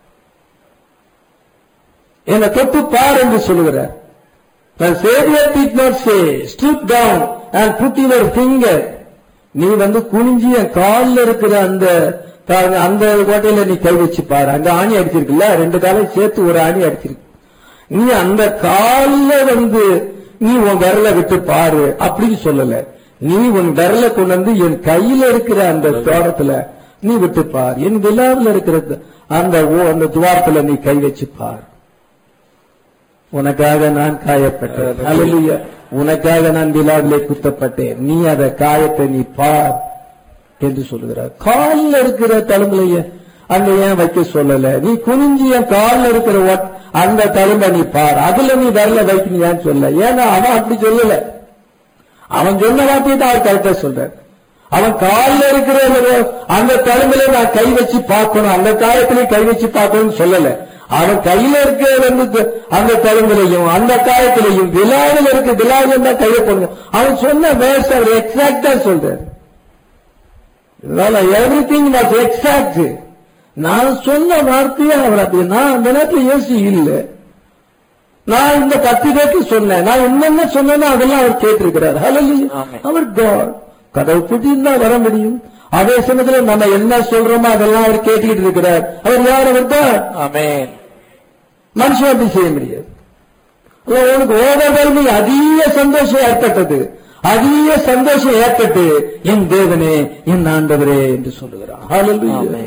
என்னை தொட்டு பார் என்று சொல்லுகிறார் The Savior did not say, stoop down and put your finger. நீ வந்து குனிஞ்சி என் காலில் இருக்கிற அந்த பாருங்க, அந்த கோட்டையில நீ கை வச்சு பாரு அங்க ஆணி அடிச்சிருக்குல்ல ரெண்டு காலம் சேர்த்து ஒரு ஆணி அடிச்சிருக்கு நீ அந்த காலில் வந்து நீ உன் விரலை விட்டு பாரு அப்படின்னு சொல்லல நீ உன் விரலை கொண்டு வந்து என் கையில இருக்கிற அந்த தோரத்துல நீ விட்டு பார் என் விழாவில் இருக்கிற அந்த ஓ- அந்த துவாரத்துல நீ கை வச்சு பார் உனக்காக நான் காயப்பட்டேன் அல்லேலூயா உனக்காக நான் விழாவிலே குத்தப்பட்டேன் நீ அத காயத்தை நீ பார் என்று சொல்லுகிறார் காலில் இருக்கிற தழும்புலைய அங்க ஏன் வைக்க சொல்லல நீ குனிஞ்சி என் காலில் இருக்கிற ஒட்- அந்த தழும்ப நீ பார் அதுல நீ வரல வைக்கணும் ஏன் சொல்ல ஏன்னா அவன் அப்படி சொல்லல அவன் சொன்ன வார்த்தையை தான் அவர் கரெக்டா சொல்றார் அவன் காலில் இருக்கிற ஒரு- அந்த தழும்புல நான் கை வச்சு பார்க்கணும் அந்த காயத்திலே கை வச்சு பார்க்கணும்னு சொல்லல அவன் கையில இருக்கிற வந்து த- அந்த தழும்புலையும் அந்த காயத்திலையும் விழாவில் இருக்க விழாவில் தான் கையை போடுங்க அவன் சொன்ன வேர்ஸ் அவர் எக்ஸாக்டா சொல்றாரு இதனால எவ்ரி திங் வாஸ் எக்ஸாக்ட் நான் சொன்ன வார்த்தையே அவர் அப்படி நான் அந்த நேரத்தில் யோசி இல்லை நான் இந்த பத்து பேருக்கு சொன்னேன் நான் என்னென்ன சொன்னேனோ அதெல்லாம் அவர் கேட்டிருக்கிறார் Hallelujah. ஆமென். அவர் God. கதவு பூட்டியிருந்தா வர முடியும் அதே சமயத்துல நம்ம என்ன சொல்றோமோ அதெல்லாம் அவர் கேட்டுக்கிட்டு இருக்கிறார் அவர் யார் அவர் God. ஆமென் மனுஷன் அப்படி செய்ய முடியாது அப்ப உனக்கு ஓவர்வெல்மிங் அதிக சந்தோஷம் ஏற்பட்டது அதிக சந்தோஷம் ஏற்பட்டு என் தேவனே என் ஆண்டவரே என்று சொல்லுகிறான் Hallelujah. Amen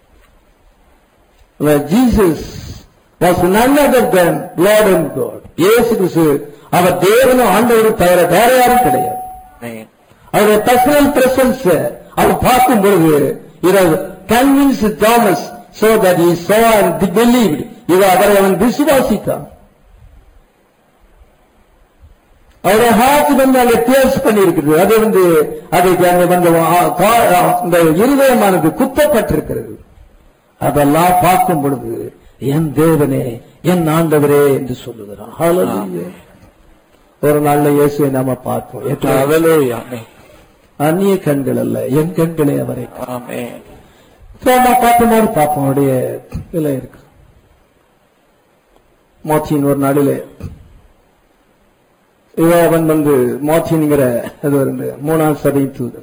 where Jesus was none other than Lord and God. இயேசு கிறிஸ்து அவர் தேவனும் ஆண்டவரும் தவிர வேற யாரும் கிடையாது ஆமென் அவருடைய பர்சனல் பிரசன்ஸ் அவர் பார்க்கும் பொழுது இதை convince Thomas so that he saw and believed இதை அவரை அவன் விசுவாசித்தான் அவருடைய ஹார்ட் வந்து அங்க தேர்ஸ் பண்ணி இருக்குது அது வந்து அதுக்கு அங்க வந்து ஆ, கா- ஆ, இந்த இருதயமானது குத்தப்பட்டிருக்கிறது அதெல்லாம் பார்க்கும் பொழுது என் தேவனே என் ஆண்டவரே என்று சொல்லுகிறான் Hallelujah. ஒரு நாள்ல இயேசுவை நாம பார்ப்போம் எத்தனை ஹalleluya ஆமென் அந்நிய கண்கள் அல்ல என் கண்களே அவரை ஆமென் நம்ம பார்த்த மாதிரி பார்ப்போம் அவருடைய இதுல இருக்கு மாத்தின் ஒரு நாளிலே இவ அவன் வந்து மாத்தின்ங்கிற இது வந்து மூணாம் சபை தூதன்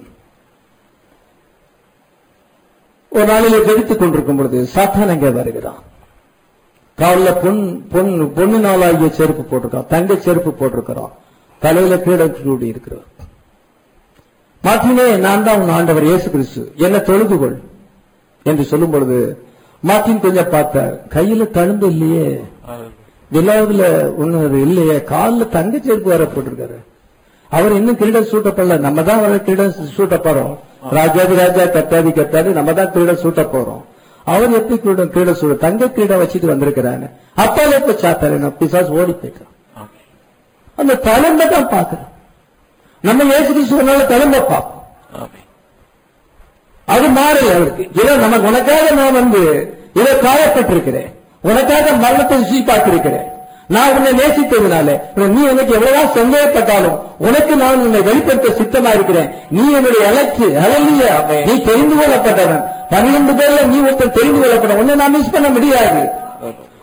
ஒரு நாளிலே ஜெபித்துக் கொண்டிருக்கும் பொழுது சாத்தான் அங்கே வருகிறான் காலில் பொன் பொன் பொண்ணு நாளாகிய செருப்பு போட்டிருக்கான் தங்க செருப்பு போட்டிருக்கிறான் தலையில பீடம் சூடி இருக்கிறார் மாத்தினே நான் தான் உன் ஆண்டவர் இயேசு கிறிஸ்து என்ன தொழுதுகொள் என்று சொல்லும் பொழுது மார்ட்டின் கொஞ்சம் பார்த்தார் கையில தழும்பு இல்லையே விழாவுல ஒண்ணு இல்லையே காலில் தங்க செருப்பு வர போட்டிருக்காரு அவர் இன்னும் கிரீடம் சூட்டப்படல நம்ம தான் அவரை கிரீடம் சூட்ட போறோம் ராஜாதி ராஜா கத்தாதி கத்தாதி நம்ம தான் கிரீடம் சூட்ட போறோம் அவர் எப்படி கிரீடம் கிரீடம் சூட தங்க கிரீடம் வச்சுட்டு வந்திருக்கிறாங்க அப்பால இப்ப சாத்தாரு நான் பிசாஸ் ஓடி போயிட்டான் ஆமென் அந்த தழும்ப தான் பார்க்கிறோம் நம்ம இயேசு கிறிஸ்துவனால தழும்ப பார்ப்போம் ஆமென் அது மாறல அவருக்கு இதோ நமக்கு உனக்காக நான் வந்து இதை காயப்பட்டிருக்கிறேன் உனக்காக மரணத்தை ருசி பார்த்திருக்கிறேன் நான் உன்னை நேசித்ததுனால நீ எனக்கு எவ்வளவுதான் சந்தேகப்பட்டாலும் உனக்கு நான் உன்னை வெளிப்படுத்த சித்தமா இருக்கிறேன் நீ என்னுடைய இலக்கு அழலிய நீ தெரிந்து கொள்ளப்பட்டவன் பன்னிரண்டு பேர்ல நீ ஒருத்தர் தெரிந்து கொள்ளப்பட்ட உன்னை நான் மிஸ் பண்ண முடியாது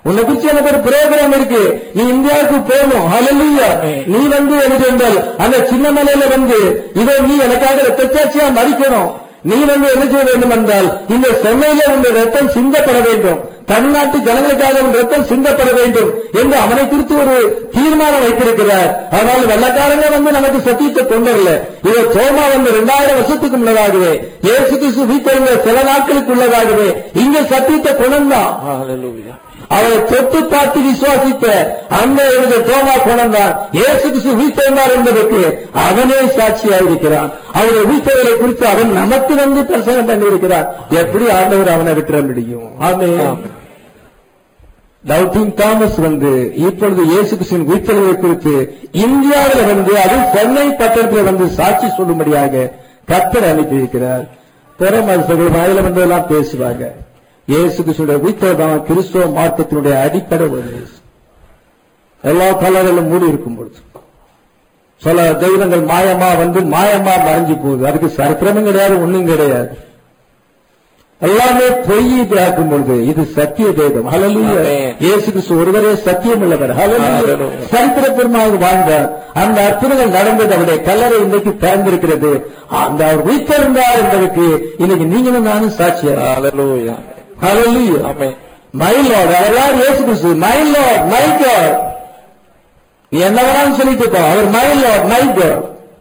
உன்னை குறிச்சு எனக்கு ஒரு புரோகிராம் இருக்கு நீ இந்தியாவுக்கு போகணும் ஹalleluya நீ வந்து எனக்கு என்றால் அந்த சின்ன மலையில வந்து இதோ நீ எனக்காக ரத்தச்சாட்சியா மறிக்கணும் நீ வந்து என்ன செய்ய வேண்டும் என்றால் இந்த சென்னையில உங்க ரத்தம் சிந்தப்பட வேண்டும் தமிழ்நாட்டு ஜனங்களுக்காக உன் ரத்தம் சிந்தப்பட வேண்டும் என்று அவனை குறித்து ஒரு தீர்மானம் வைத்திருக்கிறார் அதனால் வெள்ளக்காரங்க வந்து நமக்கு சத்தியத்தை கொண்டு வரல இவ தோமா வந்து இரண்டாயிரம் வருஷத்துக்கு முன்னதாகவே இயேசு கிறிஸ்து வீட்டில் சில நாட்களுக்குள்ளதாகவே இங்க சத்தியத்தை கொண்டான் Hallelujah. அவரை தொட்டு பார்த்து விசுவாசித்த அந்த எனது தோமா கொண்டான் இயேசு கிறிஸ்து வீட்டிருந்தார் என்பதற்கு அவனே சாட்சியாயிருக்கிறான் அவருடைய வீட்டவரை குறித்து அவன் நமக்கு வந்து பிரசங்கம் பண்ணியிருக்கிறான் எப்படி ஆண்டவர் அவனை விட்டுற முடியும் ஆமென். டவுட்டிங் தாமஸ் வந்து இப்பொழுது இயேசு கிறிஸ்துவின் உயிர்த்தெழுவை குறித்து இந்தியாவில் வந்து அது சென்னை பட்டணத்தில் வந்து சாட்சி சொல்லும்படியாக கத்தர் அனுப்பியிருக்கிறார் புறமரசர்கள் வாயில வந்து எல்லாம் பேசுவாங்க இயேசு கிறிஸ்துடைய உயிர்த்தெழு தான் கிறிஸ்துவ மார்க்கத்தினுடைய அடிப்படை ஒரு எல்லா கலர்களும் மூடி இருக்கும் பொழுது சில தெய்வங்கள் மாயமா வந்து மாயமா மறைஞ்சு போகுது அதுக்கு சரித்திரமும் கிடையாது ஒண்ணும் கிடையாது எல்லாமே பொய் பார்க்கும் பொழுது இது சத்திய தேவம் ஹalleluya Amen. இயேசு கிறிஸ்து ஒருவரே சத்தியம் உள்ளவர் ஹalleluya Hallelujah. சரித்திரபூர்வமாக வாழ்ந்தார் அந்த அற்புதங்கள் நடந்தது அவருடைய கல்லறை இன்னைக்கு திறந்திருக்கிறது அந்த அவர் உயிர்த்தெழுந்தார் என்பதற்கு இன்னைக்கு நீங்களும் நானும் சாட்சியா Hallelujah. ஹalleluya Amen. மை லார்ட் அவர் யார் இயேசு கிறிஸ்து மை லார்ட் மை காட் நீ என்ன வேணாலும் சொல்லிட்டு போ அவர் மை லார்ட் மை காட்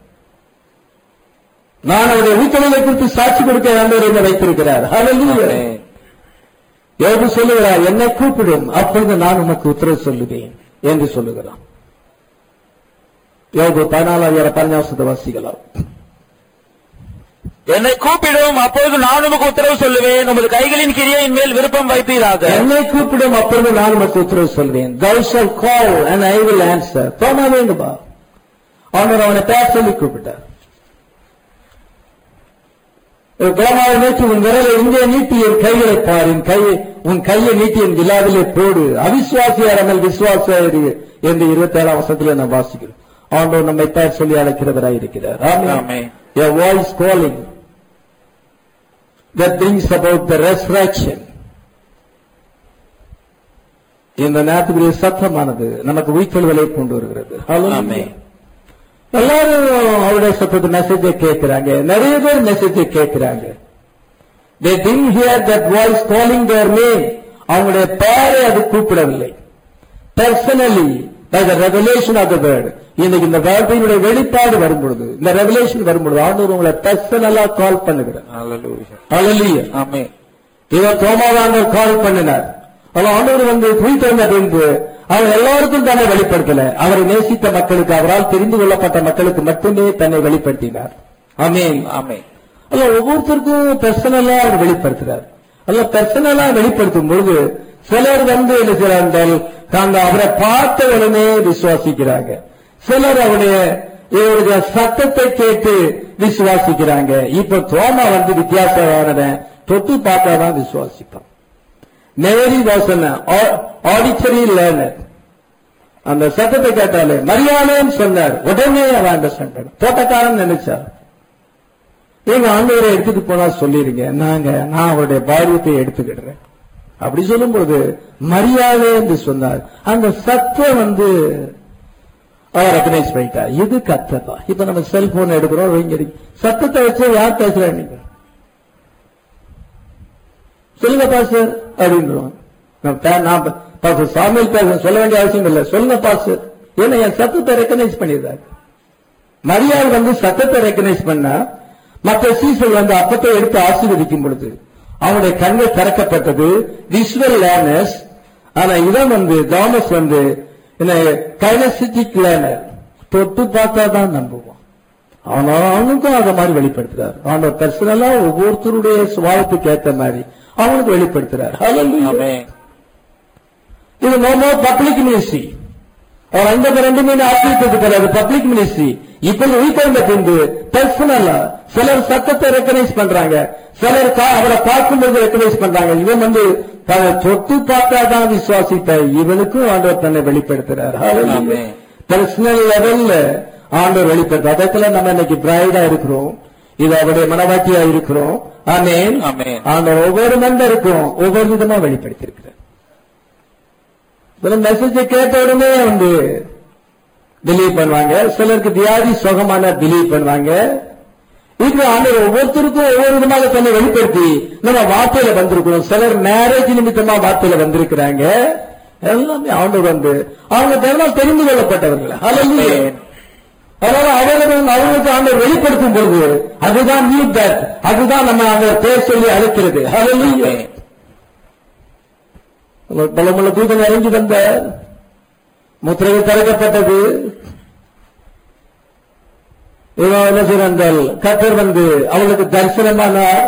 நான் அவருடைய உயிர்த்தெழுதலை குறித்து சாட்சி கொடுக்க வேண்டும் என்று வைத்திருக்கிறார் ஹalleluya Amen. யோபு சொல்லுகிறார் என்னை கூப்பிடும் அப்பொழுது நான் உனக்கு உத்தரவு சொல்லுவேன் என்று சொல்லுகிறான் யோபு பதினாலாயிரம் பதினாசத்தை வாசிக்கலாம் என்னை கூப்பிடும் அப்பொழுது நான் உமக்கு உத்தரவு சொல்லுவேன் உமது கைகளின் கிரியின் மேல் விருப்பம் வைப்பீராக என்னை கூப்பிடும் அப்பொழுது நான் உனக்கு உத்தரவு சொல்வேன் thou shall call and I will answer தோமா வேண்டுமா அவர் அவனை பேர் சொல்லி கூப்பிட்டார் தோமாவை நோக்கி உன் விரலை இங்கே நீட்டி என் கைகளை பார் என் கையை உன் கையை நீட்டி என் விழாவிலே போடு அவிசுவாசியாராமல் விசுவாசியாயிரு என்று இருபத்தி ஏழாம் வருஷத்திலே நாம் வாசிக்கிறோம் ஆண்டவர் நம்மை பேர் சொல்லி அழைக்கிறவராய் இருக்கிறார் Amen. Amen. Your voice calling that brings about the resurrection. இந்த நேரத்துக்குரிய சத்தமானது நமக்கு உயிர்த்தெழுதலை கொண்டு வருகிறது Hallelujah. Amen. எல்லாரும் அவருடைய சத்தத்தை மெசேஜை கேட்கிறாங்க நிறைய பேர் மெசேஜை கேட்கிறாங்க they didn't hear that voice calling their name அவங்களுடைய பெயரை அது கூப்பிடவில்லை personally by the revelation of the word இன்னைக்கு இந்த வார்த்தையினுடைய வெளிப்பாடு வரும்பொழுது இந்த ரெவலேஷன் வரும்பொழுது ஆண்டவர் உங்களை பர்சனலா கால் பண்ணுகிறார் Hallelujah. Hallelujah. Amen. இவர் தோமாவாண்டவர் கால் பண்ணினார் ஆனால் ஆண்டவர் வந்து குறித்திருந்த பின்பு அவர் எல்லாருக்கும் தன்னை வெளிப்படுத்தல அவரை நேசித்த மக்களுக்கு அவரால் தெரிந்து கொள்ளப்பட்ட மக்களுக்கு மட்டுமே தன்னை வெளிப்படுத்தினார் ஆமென் Amen. அல்ல ஒவ்வொருத்தருக்கும் பர்சனலா அவர் வெளிப்படுத்துறார் அல்ல பர்சனலா வெளிப்படுத்தும் பொழுது சிலர் வந்து என்ன செய்றார்கள் அந்த அவரை பார்த்த உடனே விசுவாசிக்கிறாங்க சிலர் அவருடைய இவருடைய சத்தத்தை கேட்டு விசுவாசிக்கிறாங்க இப்ப தோமா வந்து வித்தியாசமானவன் தொட்டு பார்த்தாதான் விசுவாசிப்பான் மேரி வாசன ஆடிச்சரி லேர்னர் அந்த சத்தத்தை கேட்டாலே மரியாதைன்னு சொன்னார் உடனே அவன் அண்டர்ஸ்டாண்ட் பண்ண தோட்டக்காரன் நினைச்சார் நீங்க ஆண்டவரை எடுத்துட்டு போனா சொல்லிருங்க நாங்க நான் அவருடைய பாரியத்தை எடுத்துக்கிடுறேன் அப்படி சொல்லும்போது மரியாதை என்று சொன்னார் அந்த சத்தம் வந்து அவர் ரெக்கனைஸ் பண்ணிட்டார் இது கத்தப்பா இப்ப நம்ம செல்போன் எடுக்கிறோம் வைங்க சத்தத்தை வச்சு யார் பேசுறாங்க நீங்க சொல்லுங்க பாஸ்டர் அப்படின்றோம் நான் பே- நான் பாஸ்டர் சாமியில் பேச சொல்ல வேண்டிய அவசியம் இல்லை சொல்லுங்க பாஸ்டர் ஏன்னா என் சத்தத்தை ரெக்கனைஸ் பண்ணிடுறாரு மரியாதை வந்து சத்தத்தை ரெக்கனைஸ் பண்ணா மற்ற சீசல் வந்து அப்பத்தை எடுத்து ஆசீர்வதிக்கும் பொழுது அவனுடைய கண்கள் திறக்கப்பட்டது விஷுவல் லேர்னர்ஸ் ஆனா இவன் வந்து தாமஸ் வந்து கைனசிட்டிக் லேர்னர் தொட்டு பார்த்தா தான் நம்புவான் ஆனா அவனுக்கும் அதை மாதிரி வெளிப்படுத்துறார் அவனோட பர்சனலா ஒவ்வொருத்தருடைய சுபாவத்துக்கு ஏத்த மாதிரி அவனுக்கு வெளிப்படுத்துறார் Hallelujah. Amen. இது நோ மோர் பப்ளிக் மினிஸ்ட்ரி அவர் அந்த ரெண்டு மீன் ஆக்கிட்டு அது பப்ளிக் மினிஸ்ட்ரி இப்படி உயிர்த்தெழுந்த பின்பு பர்சனலா சிலர் சத்தத்தை ரெக்கனைஸ் பண்றாங்க சிலர் கா- அவரை பார்க்கும்போது ரெக்கனைஸ் பண்றாங்க இவன் வந்து தன்னை தொட்டு பார்த்தா தான் விசுவாசித்த இவனுக்கும் ஆண்டவர் தன்னை வெளிப்படுத்துறார் Amen. பர்சனல் லெவல்ல ஆண்டவர் வெளிப்படுத்த அதற்குள்ள நம்ம இன்னைக்கு பிரைடா இருக்கிறோம் இது அவருடைய மனவாட்டியா இருக்கிறோம் ஆமென் Amen. ஆண்டவர் ஒவ்வொரு மண்டருக்கும் ஒவ்வொரு விதமா வெளிப்படுத்தி இருக்கிறார் சில மெசேஜை கேட்ட உடனே வந்து பிலீவ் பண்ணுவாங்க சிலருக்கு வியாதி சுகமான பிலீவ் பண்ணுவாங்க இப்படி ஆண்டவர் ஒவ்வொருத்தருக்கும் ஒவ்வொரு விதமாக தன்னை வெளிப்படுத்தி நம்ம வார்த்தையில வந்திருக்கிறோம் சிலர் மேரேஜ் நிமித்தமா வார்த்தையில வந்திருக்கிறாங்க எல்லாமே ஆண்டவர் வந்து அவங்க பெருமாள் தெரிந்து கொள்ளப்பட்டவர்கள் Hallelujah. அதனால அவர்கள் அவர்களுக்கு ஆண்டவர் வெளிப்படுத்தும் பொழுது அதுதான் நியூ பேட் அதுதான் நம்ம அந்த பேர் சொல்லி அழைக்கிறது Hallelujah. பலமுள்ள தூதன் இறங்கி வந்த முத்திரை திறக்கப்பட்டது இவன் என்ன செய்றார்கள் கத்தர் வந்து அவளுக்கு தரிசனமானார்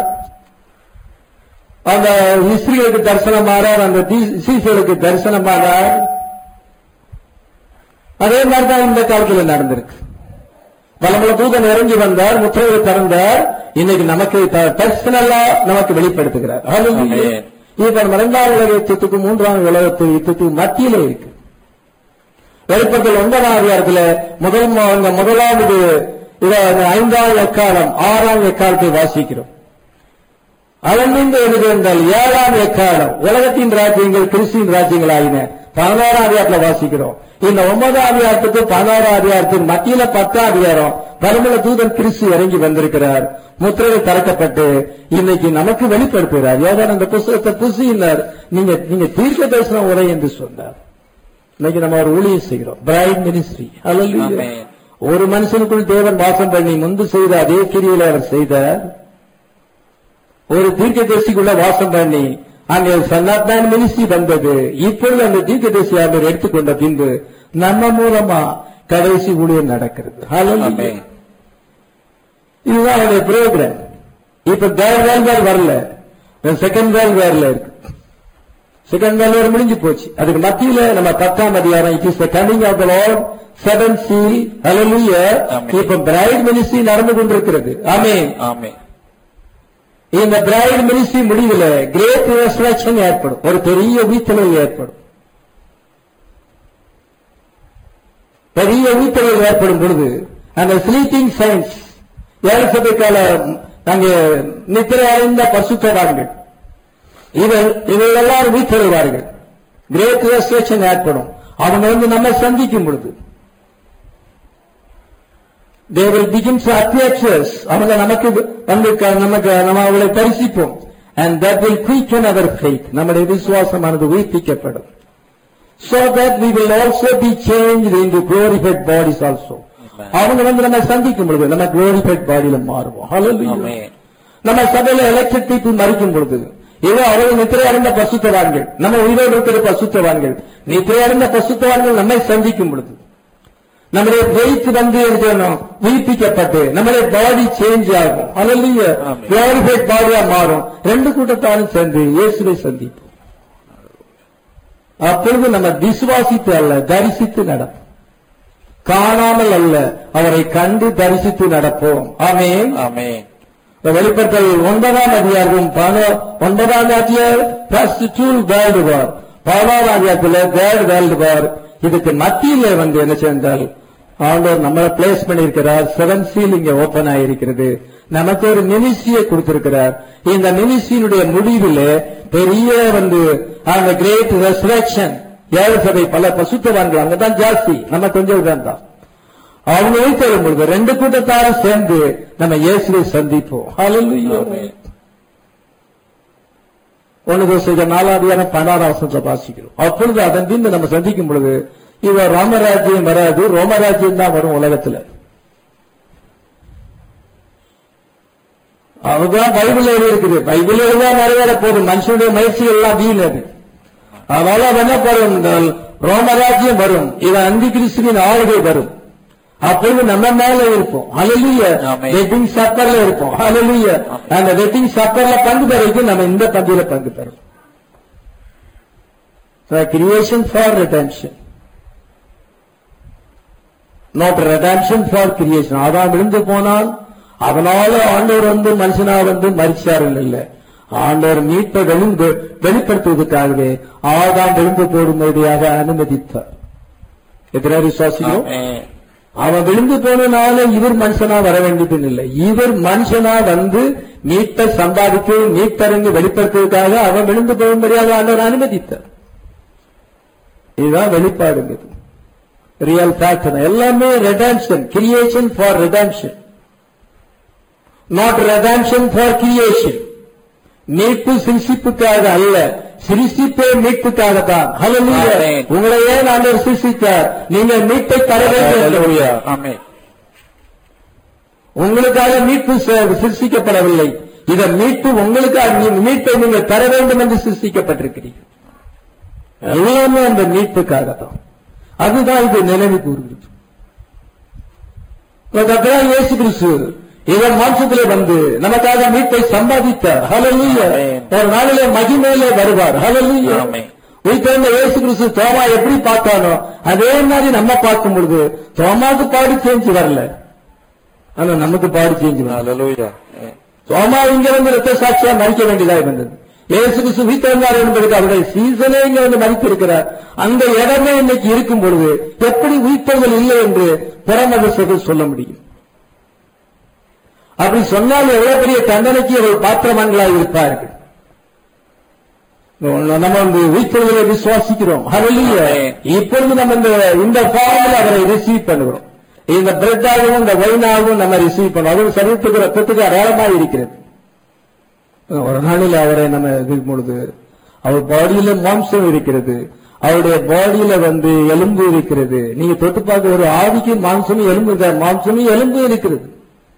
அந்த இஸ்ரீகளுக்கு தரிசனமானார் அந்த சீசர்களுக்கு தரிசனமானார் அதே மாதிரி தான் இந்த காலத்தில் நடந்திருக்கு பலமுள்ள தூதன் இறங்கி வந்தார் முத்திரையை திறந்தார் இன்னைக்கு நமக்கு பர்சனலா நமக்கு வெளிப்படுத்துகிறார் Hallelujah. Amen. இப்ப நம்ம இரண்டாம் உலக யுத்தத்துக்கு மூன்றாம் உலகத்து யுத்தத்துக்கு மத்தியில இருக்கு வெளிப்படுத்தல் ஒன்பதாம் அதிகாரத்துல முதல் ம- இந்த முதலாவது இத இந்த ஐந்தாம் எக்காலம் ஆறாம் எக்காலத்தை வாசிக்கிறோம் அதனின்று எழுது என்றால் ஏழாம் எக்காலம் உலகத்தின் ராஜ்யங்கள் கிறிஸ்தின் ராஜ்யங்கள் ஆகின பதினாறாம் அதிகாரத்துல வாசிக்கிறோம் இந்த ஒன்பதாம் அதிகாரத்துக்கு பதினாறாம் அதிகாரத்தின் மத்தியில பத்தாம் அதிகாரம் பரிமள தூதன் கிறிஸ்து இறங்கி வந்திருக்கிறார் முத்திரைகள் திறக்கப்பட்டு இன்னைக்கு நமக்கு வெளிப்படுத்துகிறார் யோகான் அந்த புஸ்தகத்தை புசியினார் நீங்க நீங்க தீர்க்க தரிசனம் உரை என்று சொன்னார் இன்னைக்கு நம்ம ஒரு ஊழியம் செய்கிறோம் பிரைட் மினிஸ்ட்ரி Amen. ஒரு மனுஷனுக்குள் தேவன் வாசம் பண்ணி முன்பு செய்த அதே கிரியில அவர் செய்தார் ஒரு தீர்க்கதரிசிக்குள்ள வாசம் பண்ணி அங்கே சன்னாத்தான் மினிஸ்ட்ரி வந்தது இப்பொழுது அந்த தீர்க்கதரிசி அவர் எடுத்துக்கொண்ட பின்பு நம்ம மூலமா கடைசி ஊழியம் நடக்கிறது Hallelujah. Amen. இதுதான் அவருடைய ப்ரோக்ராம் இப்ப தேர்ட் வேல் வேல் வரல செகண்ட் வேல் வேர்ல இருக்கு செகண்ட் வேல் வேர் முடிஞ்சு போச்சு அதுக்கு மத்தியில நம்ம பத்தாம் அதிகாரம் it is the coming of the lord seven seal ஹalleluya Amen. இப்ப பிரைட் மினிஸ்ட்ரி நடந்து கொண்டிருக்கிறது ஆமென் ஆமென் இந்த பிரைட் மினிஸ்ட்ரி முடிவில் கிரேட் ரெஸ்ட்ரக்ஷன் ஏற்படும் ஒரு பெரிய உயிர்த்தல் ஏற்படும் பெரிய உயிர்த்தல் ஏற்படும் பொழுது அந்த ஸ்லீப்பிங் சயின்ஸ் ஏழு சபைக்கால அங்கே நித்திரை அடைந்த பசுத்தவார்கள் இவர் இவர்கள் எல்லாரும் உயிர்த்தெழுவார்கள் கிரேட் ரெஸ்ட்ரக்ஷன் ஏற்படும் அவங்க வந்து நம்ம சந்திக்கும் பொழுது they will begin to appear to us அவங்க நமக்கு வந்து க- நமக்கு நம்ம அவளை பரிசிப்போம் and that will quicken our faith நம்முடைய விசுவாசமானது உயிர்ப்பிக்கப்படும் so that we will also be changed into glorified bodies also Amen. அவங்க வந்து நம்ம சந்திக்கும் பொழுது நம்ம glorified பாடியில மாறுவோம் Hallelujah. ஆமென் நம்ம சபையில எலெக்டட் பீப்புள் மறிக்கும் பொழுது இதோ அவர்கள் நித்திரை அடைந்த பசுத்தவான்கள் நம்ம உயிரோடு இருக்கிற பசுத்தவான்கள் நித்திரை அடைந்த பசுத்தவான்கள் நம்மை சந்திக்கும் பொழுது நம்முடைய வெயிட் வந்து இருக்கணும் உயிர்ப்பிக்கப்பட்டு நம்முடைய பாடி சேஞ்ச் ஆகும் அல்லைய ஆமென். குளோரிஃபைட் பாடியா மாறும் ரெண்டு கூட்டத்தாரும் சேர்ந்து இயேசுவை சந்திப்போம் அப்பொழுது நம்ம விசுவாசித்து அல்ல தரிசித்து நடப்போம் காணாமல் அல்ல அவரை கண்டு தரிசித்து நடப்போம் ஆமென் ஆமென் இந்த வெளிப்படுத்தல் ஒன்பதாம் அதிகாரம் பன- ஒன்பதாம் அதிகாரம் ஃபர்ஸ்ட் டூ வேர்ல்டு வார் பதினாறாம் அதிகாரத்தில் தேர்ட் வேர்ல்டு வார் இதுக்கு மத்தியில வந்து என்ன சென்றால் ஆண்டவர் நம்மளை பிளேஸ் பண்ணியிருக்கிறார் செவன் சீல் இங்க ஓபன் ஆயிருக்கிறது நமக்கு ஒரு மினிஸ்ட்ரியை கொடுத்திருக்கிறார் இந்த மினிஸ்ட்ரியினுடைய முடிவில் பெரிய வந்து அந்த கிரேட் ரெசரக்ஷன் ஏழு சபை பல பசுத்தவான்கள் அங்கதான் ஜாஸ்தி நம்ம கொஞ்சம் தான் தான் அவங்க வைத்தரும் பொழுது ரெண்டு கூட்டத்தாரும் சேர்ந்து நம்ம இயேசுவை சந்திப்போம் Hallelujah. ஆமென். ஒன்று தோசை நாலாவது பதினாறாம் வசனத்தை வாசிக்கிறோம் அப்பொழுது அதன் பின்பு நம்ம சந்திக்கும் பொழுது இவர் ராமராஜ்யம் வராது ரோமராஜ்யம் தான் வரும் உலகத்துல அதுதான் பைபிள் எழுதி இருக்குது பைபிள் எழுதான் நிறைவேற போதும் மனுஷனுடைய முயற்சி எல்லாம் வீண் அது அதனால அது என்ன வரும் என்றால் ரோமராஜ்யம் வரும் இவன் அந்தி கிறிஸ்துவின் ஆளுகை வரும் அப்பொழுது நம்ம மேல இருப்போம் அலலுய ஆமென். வெட்டிங் சப்பர்ல இருப்போம் அலலுய அந்த வெட்டிங் சப்பர்ல பங்கு பெறதுக்கு நம்ம இந்த பங்குல பங்கு பெறும் creation for redemption not redemption for creation அதான் விழுந்து போனால் அதனால ஆண்டவர் வந்து மனுஷனா வந்து மறிச்சார்கள் இல்ல ஆண்டவர் மீட்பை வெளிந்து வெளிப்படுத்துவதற்காகவே ஆதாம் விழுந்து போடும்படியாக அனுமதித்தார் எத்தனை விசுவாசிக்கும் ஆமென் அவன் விழுந்து போனனால இவர் மனுஷனா வர வேண்டியது இல்லை இவர் மனுஷனா வந்து மீட்பை சம்பாதித்து மீட்பரங்கு வெளிப்படுத்துவதற்காக அவன் விழுந்து போகும்படியாக ஆண்டவர் அனுமதித்தார் இதுதான் வெளிப்பாடுங்கிறது ரியல் ஃபேக்ட் எல்லாமே redemption creation for redemption not redemption for creation மீட்பு சிருஷ்டிப்புக்காக அல்ல சிருஷ்டிப்பே மீட்புக்காக தான் ஹalleluya Amen. உங்களை ஏன் ஆண்டவர் சிருஷ்டித்தார் நீங்கள் மீட்பை தர வேண்டும் என்று. ஆமென் உங்களுக்காக மீட்பு ச- சிருஷ்டிக்கப்படவில்லை இத மீட்பு உங்களுக்காக நீ- மீட்பை நீங்கள் தர வேண்டும் என்று சிருஷ்டிக்கப்பட்டிருக்கிறீர்கள் எல்லாமே அந்த மீட்புக்காக தான் அதுதான் இது நினைவு கூறுகிறது கர்த்தராகிய இயேசு கிறிஸ்து இவர் மாம்சத்திலே வந்து நமக்காக மீட்பை சம்பாதித்தார் ஹalleluya Amen. ஒரு நாளிலே மகிமையிலே வருவார் ஹalleluya Amen. உயிர்த்தெழுந்த இயேசு கிறிஸ்து தோமா எப்படி பார்த்தானோ அதே மாதிரி நம்ம பார்க்கும் பொழுது தோமாவுக்கு பாடி சேஞ்சு வரல ஆனா நமக்கு பாடி சேஞ்சு வரல ஹalleluya சோமா இங்க வந்து ரத்த சாட்சியா மறிக்க வேண்டியதாக இருந்தது இயேசு கிறிஸ்து வீட்டிருந்தார் என்பதற்கு அவருடைய சீசனே இங்க வந்து மறித்திருக்கிறார் அந்த இடமே இன்னைக்கு இருக்கும் பொழுது எப்படி உயிர்த்தவர்கள் இல்லை என்று புறமதசர்கள் சொல்ல முடியும் அப்படி சொன்னால் எவ்வளவு பெரிய தண்டனைக்கு அவர்கள் பாத்திரமான்களாக இருப்பார்கள் நம்ம வந்து உயிர்த்தவர்களை விசுவாசிக்கிறோம் ஹalleluya. Amen. இப்பொழுது நம்ம இந்த இந்த ஃபார்மில் அவரை ரிசீவ் பண்ணுகிறோம் இந்த பிரெட்டாகவும் இந்த வைனாகவும் நம்ம ரிசீவ் பண்ணுவோம் அதுவும் சரீரத்துக்கு ரத்தத்துக்கு அடையாளமாக இருக்கிறது ஒரு நாளில் அவரை நம்ம இருக்கும் பொழுது அவர் பாடியில மாம்சம் இருக்கிறது அவருடைய பாடியில வந்து எலும்பு இருக்கிறது நீங்க தொட்டு பார்க்க ஒரு ஆவிக்கு மாம்சமும் எலும்பு இருக்காது. மாம்சமும் எலும்பு இருக்கிறது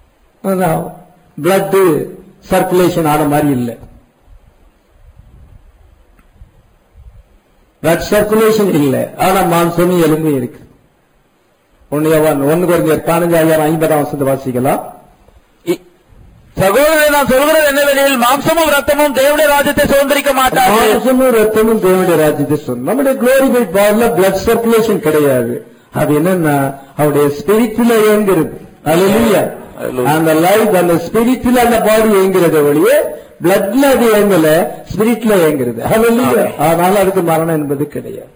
பிளட் சர்க்குலேஷன் ஆன மாதிரி இல்லை பிளட் சர்க்குலேஷன் இல்லை ஆனா மாம்சமும் எலும்பும் இருக்கு ஒன்னு ஒன்னு குறைஞ்ச பதினஞ்சாயிரம் ஐம்பதாம் வருஷத்தை வாசிக்கலாம் இ- சகோதரரை நான் சொல்கிறது என்னவெனில் மாம்சமும் ரத்தமும் தேவனுடைய ராஜ்யத்தை சுதந்திரிக்க மாட்டார்கள் மாம்சமும் ரத்தமும் தேவனுடைய ராஜ்யத்தை சொன்ன நம்முடைய குளோரிஃபைட் பாடில பிளட் சர்க்குலேஷன் கிடையாது அது என்னன்னா அவருடைய ஸ்பிரிட்ல இயங்குறது Hallelujah. Hallelujah. அந்த லைஃப் அந்த ஸ்பிரிட்ல அந்த பாடி இயங்குறது ஒழிய பிளட்ல அது இயங்கல ஸ்பிரிட்ல இயங்குறது Hallelujah. Amen. அதனால அதுக்கு மரணம் என்பது கிடையாது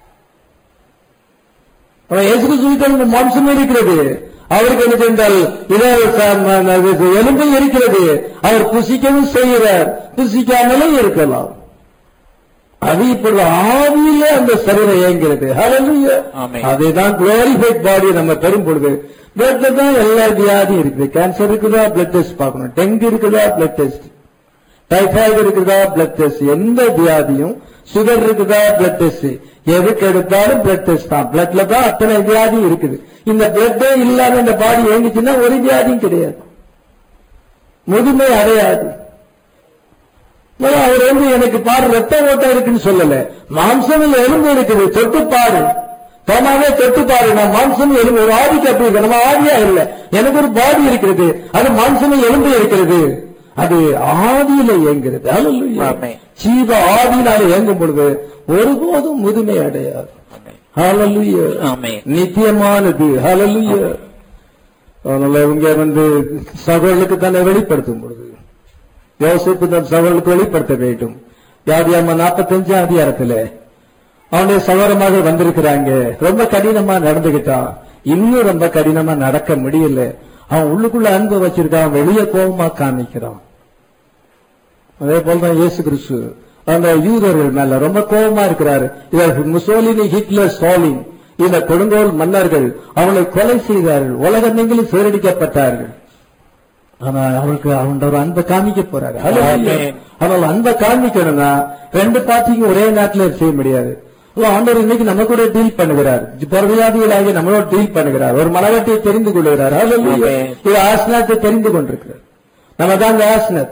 ஆனா இயேசு கிறிஸ்துவுக்கு மாம்சம் இருக்கிறது அவருக்கு என்ன சென்றால் இதோ ச- ம- எலும்பும் இருக்கிறது அவர் புசிக்கவும் செய்கிறார் புசிக்காமலும் இருக்கலாம் அது இப்பொழுது ஆவியிலே அந்த சரீரம் இயங்கிறது Hallelujah. Amen. அதுதான் குளோரிஃபைட் பாடி நம்ம பெறும் பொழுது பிளட்ல தான் எல்லா வியாதியும் இருக்குது கேன்சர் இருக்குதா பிளட் டெஸ்ட் பார்க்கணும் டெங்கு இருக்குதா பிளட் டெஸ்ட் டைபாய்டு இருக்குதா பிளட் டெஸ்ட் எந்த வியாதியும் சுகர் இருக்குதா பிளட் டெஸ்ட் எதுக்கு எடுத்தாலும் பிளட் டெஸ்ட் தான் பிளட்ல தான் அத்தனை வியாதியும் இருக்குது இந்த பிளட்டே இல்லாம இந்த பாடி இயங்குச்சுன்னா ஒரு வியாதியும் கிடையாது முதுமை அடையாது ஆனா அவர் வந்து எனக்கு பாரு ரத்த ஓட்டம் இருக்குன்னு சொல்லல மாம்சமில் எலும்பு இருக்குது தொட்டு பாரு தோமாவே தொட்டு பாரு நான் மாம்சம் எலும்பு ஒரு ஆவிக்கு அப்படி இருக்கு நம்ம ஆவியா இல்ல எனக்கு ஒரு பாடி இருக்கிறது அது மாம்சமும் எலும்பு இருக்கிறது அது ஆவியில இயங்குகிறது Hallelujah. ஆமென். ஜீவ ஆவியினால இயங்கும் பொழுது ஒருபோதும் முதுமை அடையாது Hallelujah. ஆமென். நித்தியமானது Hallelujah. அதனால இங்க வந்து சகோதரனுக்கு தன்னை வெளிப்படுத்தும் பொழுது யோசிப்பு தன் சகோதரனுக்கு வெளிப்படுத்த வேண்டும் யாதியாம நாற்பத்தஞ்சாம் அதிகாரத்துல அவனுடைய சகோதரமாக வந்திருக்கிறாங்க ரொம்ப கடினமா நடந்துகிட்டான் இன்னும் ரொம்ப கடினமா நடக்க முடியல அவன் உள்ளுக்குள்ள அன்பு வச்சிருக்கான் வெளியே கோபமா காமிக்கிறான் அதே போலதான் இயேசு கிறிஸ்து அந்த யூதர்கள் மேல ரொம்ப கோபமா இருக்கிறாரு இவர் முசோலினி ஹிட்லர் ஸ்டாலின் இந்த கொடுங்கோல் மன்னர்கள் அவனை கொலை செய்தார்கள் உலகமெங்கிலும் சீரடிக்கப்பட்டார்கள் ஆனா அவருக்கு அவன் ஒரு அன்பை காமிக்க போறாரு Hallelujah. Amen. ஆனால் அன்பை காமிக்கணும்னா ரெண்டு பார்ட்டிக்கும் ஒரே நேரத்தில் செய்ய முடியாது ஓ, ஆண்டவர் இன்னைக்கு நம்ம கூட டீல் பண்ணுகிறார் பரவியாதிகளாகி நம்மளோட டீல் பண்ணுகிறார் ஒரு மனவட்டியை தெரிந்து கொள்கிறார் Hallelujah. Amen. இது ஆசனத்தை தெரிந்து கொண்டிருக்கிறார் நம்ம தான் அந்த ஆசனத்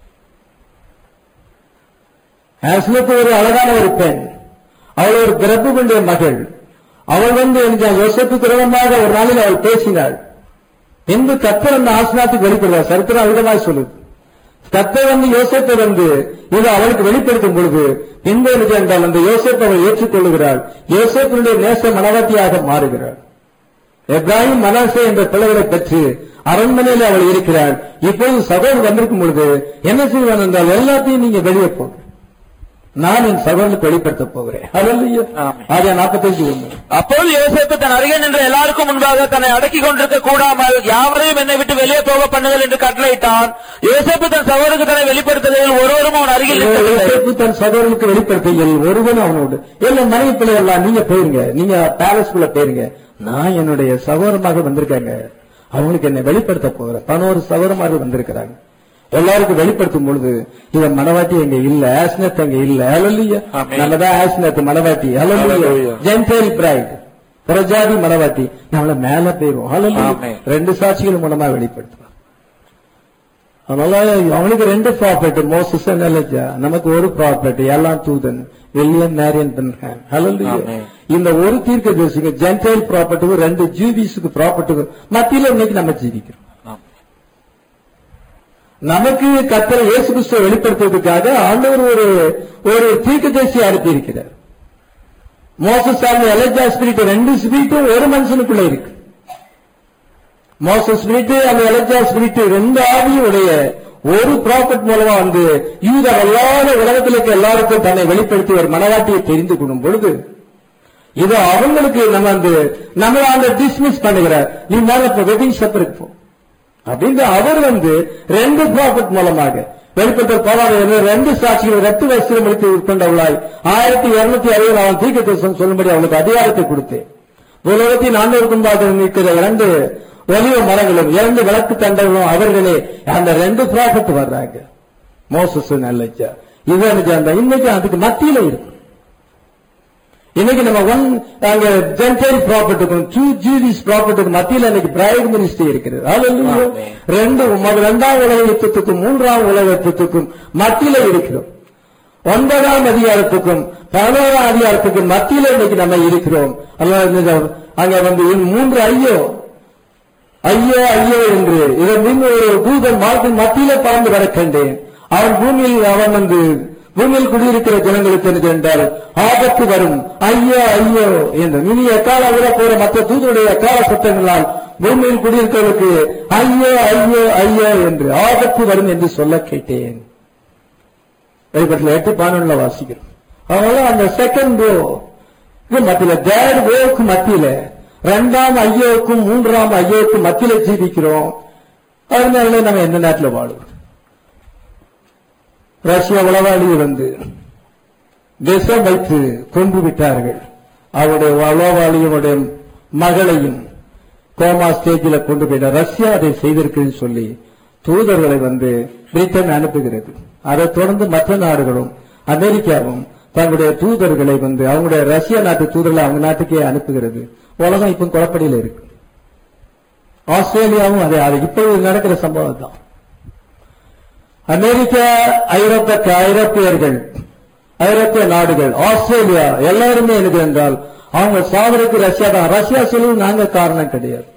ஆஸ்மத்து ஒரு அழகான ஒரு பெண் அவள் ஒரு பிறப்பு கொண்ட மகள் அவள் வந்து எனக்கு யோசிப்பு கிரமமாக ஒரு நாளில் அவள் பேசினாள் என்று கத்தர் அந்த ஆசனாத்துக்கு வெளிப்படுவார் சரித்திரம் அதிகமாக சொல்லுது கத்தர் வந்து யோசேப்பை வந்து இது அவளுக்கு வெளிப்படுத்தும் பொழுது பின்பு எனக்கு என்றால் அந்த யோசேப்பை அவள் ஏற்றுக்கொள்ளுகிறாள் யோசேப்பினுடைய நேச மனவாட்டியாக மாறுகிறாள் எப்ராஹிம் மனாசே என்ற பிள்ளைகளை பெற்று அரண்மனையில் அவள் இருக்கிறாள் இப்போது சகோதரர் வந்திருக்கும் பொழுது என்ன செய்வான் என்றால் எல்லாத்தையும் நீங்க வெளியே போங்க நான் என் சகோதரனுக்கு வெளிப்படுத்த போகிறேன் ஹalleluya ஆமென். ஆதியா 45 ஒன்று அப்பொழுது யோசேப்பு தன் அருகே நின்ற எல்லாருக்கும் முன்பாக தன்னை அடக்கிக் கொண்டிருக்க கூடாமல் யாவரையும் என்னை விட்டு வெளியே போக பண்ணுதல் என்று கட்டளையிட்டான் யோசேப்பு தன் சகோதரருக்கு தன்னை வெளிப்படுத்துகையில் ஒருவரும் அவன் அருகில் நிற்கவில்லை யோசேப்பு தன் சகோதரனுக்கு வெளிப்படுத்தையில் ஒருவனும் அவனோடு எல்லாம் மனைவி பிள்ளைகள்லாம் நீங்க போயிருங்க நீங்க பேலஸ்குள்ள போயிருங்க நான் என்னுடைய சகோதரமாக வந்திருக்காங்க அவங்களுக்கு என்னை வெளிப்படுத்த போகிறேன் பதினோரு சகோதரமாக வந்திருக்கிறாங்க எல்லாருக்கும் வெளிப்படுத்தும் பொழுது இவன் மனவாட்டி அங்க இல்ல ஆஸ்னத் அங்க இல்ல ஹalleluya ஆமென். நம்மதான் ஆஸ்னத் மனவாட்டி ஹalleluya Hallelujah. ஜென்டேல் பிரைட் பிரஜாதி மனவாட்டி நம்மள மேல போயிருவோம் ஹalleluya ஆமென். ரெண்டு சாட்சிகள் மூலமா வெளிப்படுத்துவான் அதனால அவனுக்கு ரெண்டு ப்ராப்பர்ட்டி மோசஸ் எலஜா நமக்கு ஒரு ப்ராப்பர்ட்டி எல்லாம் தூதன் வில்லியம் மேரியன் பென்ஹாம் ஹalleluya ஆமென். இந்த ஒரு தீர்க்க தரிசிக்கு ஜென்டைல் ப்ராப்பர்ட்டிக்கும் ரெண்டு ஜூபிஸுக்கு ப்ராப்பர்ட்டிக்கும் மத்தியில இன்னைக்கு நம்ம ஜீவிக்கிறோம் நமக்கு கத்தரை இயேசு கிறிஸ்துவை வெளிப்படுத்துவதற்காக ஆண்டவர் ஒரு ஒரு தீர்க்கதரிசி அனுப்பி இருக்கிறார் மோசஸ் அந்த எலஜா ஸ்பிரிட் ரெண்டு ஸ்பிரிட்டும் ஒரு மனுஷனுக்குள்ள இருக்கு மோசஸ் ஸ்பிரிட் அந்த எலஜா ஸ்பிரிட் ரெண்டு ஆவியும் உடைய ஒரு ப்ராஃபிட் மூலமா வந்து யூத எல்லாத உலகத்தில் இருக்க எல்லாருக்கும் தன்னை வெளிப்படுத்தி ஒரு மனவாட்டியை தெரிந்து கொள்ளும் பொழுது இது அவங்களுக்கு நம்ம அந்த நம்ம அந்த டிஸ்மிஸ் பண்ணுகிறார் நீ மேல இப்போ வெட்டிங் சப்பருக்கு போ அப்படின்னு அவர் வந்து ரெண்டு ப்ராஃபிட் மூலமாக வெளிப்பட்ட போராட ரெண்டு சாட்சிகள் ரத்து வஸ்திரம் எடுத்து கொண்டவளாய் ஆயிரத்தி இருநூத்தி அறுபது அவன் தீர்க்க தரிசனம் சொல்லும்படி அவளுக்கு அதிகாரத்தை கொடுத்தேன் உலகத்தின் ஆண்டவருக்கும் பார்த்து நிற்கிற இரண்டு ஒலிவ மரங்களும் இரண்டு விளக்கு தண்டங்களும் அவர்களே அந்த ரெண்டு ப்ராஃபிட் வர்றாங்க மோசஸ் நல்லச்சா இது எனக்கு அந்த இன்னைக்கு அதுக்கு மத்தியில இருக்கு இன்னைக்கு நம்ம ஒன் அங்க ஜென்டைல் ப்ராப்பர்ட்டுக்கும் டூ ஜூரிஸ் ப்ராப்பர்ட்டுக்கும் மத்தியில இன்னைக்கு பிரைட் மினிஸ்ட்ரி இருக்கிறது Hallelujah. ஆமென். ரெண்டு ம- இரண்டாம் உலக யுத்தத்துக்கும் மூன்றாம் உலக யுத்தத்துக்கும் மத்தியில இருக்கிறோம் ஒன்பதாம் அதிகாரத்துக்கும் பதினோராம் அதிகாரத்துக்கும் மத்தியில இன்னைக்கு நம்ம இருக்கிறோம் அல்லாஹ் அங்க வந்து இன் மூன்று ஐயோ ஐயோ ஐயோ என்று இதன் முன் ஒரு தூதன் மார்க்கின் மத்தியில பறந்து வர கண்டேன் அவன் பூமியில் அவன் வந்து பூமியில் குடியிருக்கிற ஜனங்களுக்கு என்ன என்றால் ஆபத்து வரும் ஐயோ ஐயோ என்று இனி எக்கால விட போற மற்ற தூதருடைய எக்கால சத்தங்களால் பூமியில் குடியிருக்கிறவருக்கு ஐயோ ஐயோ ஐயோ என்று ஆபத்து வரும் என்று சொல்ல கேட்டேன் வெளிப்பட்டில் எட்டு பதினொன்னுல வாசிக்கிறோம் அதனால அந்த செகண்ட் ரோ இது மத்தியில தேர்ட் ரோக்கு மத்தியில ரெண்டாம் ஐயோவுக்கும் மூன்றாம் ஐயோவுக்கும் மத்தியில ஜீவிக்கிறோம் அதனால நம்ம எந்த நாட்டில் வாழுவோம் ரஷ்யா உளவாளி வந்து விஷம் வைத்து கொண்டு விட்டார்கள் அவருடைய உளவாளியுடைய மகளையும் கோமா ஸ்டேஜில் கொண்டு போயிட்ட ரஷ்யா அதை செய்திருக்குன்னு சொல்லி தூதர்களை வந்து பிரிட்டன் அனுப்புகிறது அதைத் தொடர்ந்து மற்ற நாடுகளும் அமெரிக்காவும் தங்களுடைய தூதர்களை வந்து அவங்களுடைய ரஷ்யா நாட்டு தூதர்களை அவங்க நாட்டுக்கே அனுப்புகிறது உலகம் இப்ப குழப்படியில் இருக்கு ஆஸ்திரேலியாவும் அதே அது இப்பொழுது நடக்கிற சம்பவம் தான் அமெரிக்கா ஐரோப்பிய ஐரோப்பியர்கள் ஐரோப்பிய நாடுகள் ஆஸ்திரேலியா எல்லாருமே எனக்கு என்றால் அவங்க சாவருக்கு ரஷ்யா தான் ரஷ்யா சொல்லி நாங்க காரணம் கிடையாது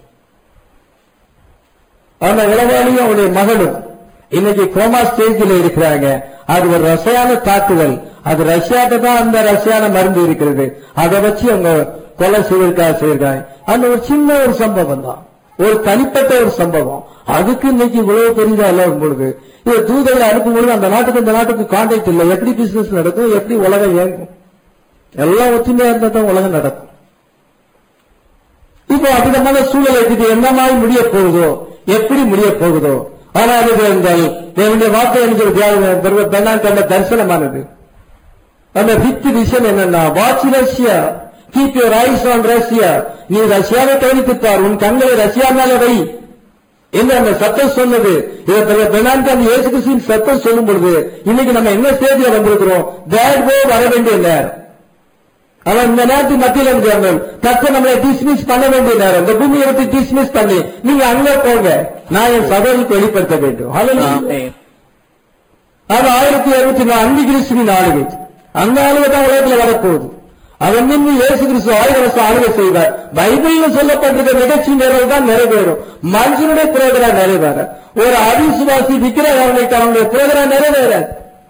அந்த உளவாளியும் அவருடைய மகளும் இன்னைக்கு கோமா ஸ்டேஜில் இருக்கிறாங்க அது ஒரு ரசாயன தாக்குதல் அது ரஷ்யாட்ட தான் அந்த ரசாயன மருந்து இருக்கிறது அதை வச்சு அவங்க கொலை செய்திருக்காங்க செய்யிருக்காங்க அந்த ஒரு சின்ன ஒரு சம்பவம் தான் ஒரு தனிப்பட்ட ஒரு சம்பவம் அதுக்கு இன்னைக்கு இவ்வளவு பெரியதா எல்லாம் பொழுது இது தூதர்களை அனுப்பும் பொழுது அந்த நாட்டுக்கு இந்த நாட்டுக்கு கான்டாக்ட் இல்லை எப்படி பிசினஸ் நடக்கும் எப்படி உலகம் இயங்கும் எல்லாம் ஒற்றுமையா இருந்தா தான் உலகம் நடக்கும் இப்போ அதிகமான சூழலை இது என்ன மாதிரி முடிய போகுதோ எப்படி முடிய போகுதோ ஆனால் இது என்றால் தேவனுடைய வார்த்தை என்கிற பெண்ணான் கண்ட தரிசனமானது அந்த பித்து விஷயம் என்னன்னா watch Russia keep your eyes on Russia நீ ரஷ்யாவை கவனித்துப்பார் உன் கண்களை ரஷ்யா மேல வை என்று அந்த சத்தம் சொன்னது இதை பெண்ணான் அந்த இயேசு கிறிஸ்துவின் சத்தம் சொல்லும் பொழுது இன்னைக்கு நம்ம என்ன ஸ்டேஜில் வந்திருக்கிறோம் தேட் கோ வர வேண்டிய நேரம் அவன் இந்த நேரத்து மத்தியில் இருக்கிறார்கள் கத்த நம்மளை டிஸ்மிஸ் பண்ண வேண்டிய நேரம் இந்த பூமியை விட்டு டிஸ்மிஸ் பண்ணி நீங்க அங்க போங்க நான் என் சகோதரிக்கு வெளிப்படுத்த வேண்டும் Hallelujah. ஆமென். அது ஆயிரத்தி இருநூத்தி நாலு அஞ்சு கிறிஸ்துவின் ஆளுகை அந்த ஆளுகை தான் உலகத்தில் வரப்போகுது அவன் நின்று இயேசு கிறிஸ்து ஆயிரம் வருஷம் ஆளுகை செய்தார் பைபிள்ல சொல்லப்பட்டிருக்க நிகழ்ச்சி நிறைவு தான் நிறைவேறும் மனுஷனுடைய புரோகிராம் நிறைவேற ஒரு அவிசுவாசி விக்கிரகவனுக்கு அவனுடைய புரோகிராம் நிறைவேறாது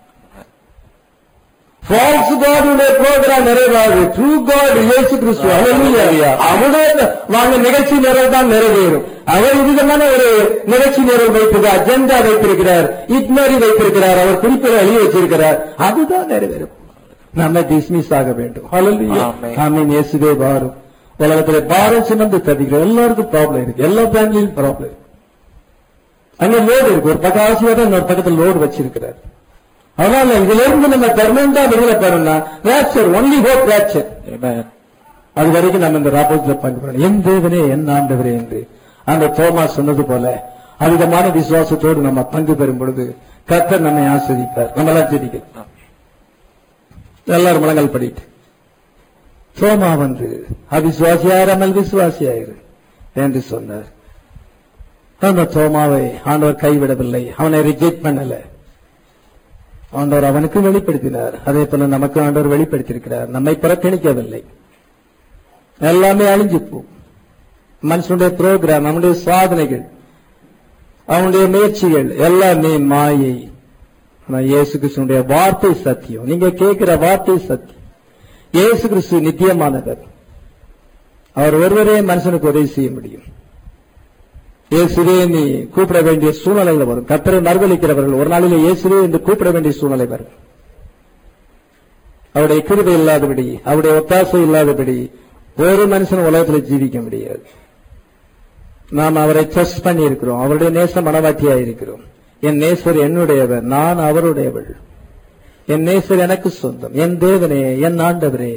ஃபால்ஸ் காடுடைய ப்ரோக்ராம் நிறைவாது ட்ரூ காட் இயேசு கிறிஸ்து Hallelujah. அவருடைய வாங்க நிகழ்ச்சி நிறைவு தான் நிறைவேறும் அவர் விதமான ஒரு நிகழ்ச்சி நிறைவு வைத்தது அஜெண்டா வைத்திருக்கிறார் இட்னரி வைத்திருக்கிறார் அவர் குறிப்பிட எழுதி வச்சிருக்கிறார் அதுதான் நிறைவேறும் நம்ம டிஸ்மிஸ் ஆக வேண்டும் Hallelujah. ஆமென். ஆமென் இயேசுவே பாரும் உலகத்துல பாரம் சுமந்து தவிக்கிற எல்லாருக்கும் ப்ராப்ளம் இருக்கு எல்லா ஃபேமிலியும் ப்ராப்ளம் அங்க லோடு இருக்கு ஒரு பக்கம் ஆசீர்வாதம் இன்னொரு பக்கத்துல லோடு வச்சிருக்கிறார் அதனால இதுல இருந்து நம்ம பெர்மனண்டா விடுதலை பெறணும்னா rapture only hope rapture Amen. அது வரைக்கும் நம்ம இந்த ராபோஜ்ல பண்றோம் என் தேவனே என் ஆண்டவரே என்று அந்த தோமா சொன்னது போல அதிகமான விசுவாசத்தோடு நம்ம பங்கு பெறும் பொழுது கர்த்தர் நம்மை ஆஸ்வதிப்பார் நம்மளாம் ஜெபிக்கலாம் எல்லாரும் முழங்கள் படிட்டு தோமா வந்து அவிசுவாசியாராமல் விசுவாசியாயிரு என்று சொன்னார் அந்த தோமாவை ஆண்டவர் கைவிடவில்லை அவனை ரிஜெக்ட் பண்ணல ஆண்டவர் அவனுக்கு வெளிப்படுத்தினார் அதே போல நமக்கு ஆண்டவர் வெளிப்படுத்தியிருக்கிறார் நம்மை புறக்கணிக்கவில்லை எல்லாமே அழிஞ்சு போகும் மனுஷனுடைய புரோகிராம் அவனுடைய சாதனைகள் அவனுடைய முயற்சிகள் எல்லாமே மாயை ஆனா இயேசு கிறிஸ்துனுடைய வார்த்தை சத்தியம் நீங்க கேட்கிற வார்த்தை சத்தியம் இயேசு கிறிஸ்து நித்தியமானவர் அவர் ஒருவரே மனுஷனுக்கு உதவி செய்ய முடியும் இயேசுவே நீ கூப்பிட வேண்டிய சூழ்நிலைகள் வரும் கத்தரை மறுதளிக்கிறவர்கள் ஒரு நாளிலே இயேசுவே என்று கூப்பிட வேண்டிய சூழ்நிலை வரும் அவருடைய கிருபை இல்லாதபடி அவருடைய ஒத்தாசை இல்லாதபடி ஒரு மனுஷன் உலகத்தில் ஜீவிக்க முடியாது நாம் அவரை ட்ரஸ்ட் பண்ணி இருக்கிறோம் அவருடைய நேச மனவாட்டியா இருக்கிறோம் என் நேசர் என்னுடையவர் நான் அவருடையவள் என் நேசர் எனக்கு சொந்தம் என் தேவனே என் ஆண்டவரே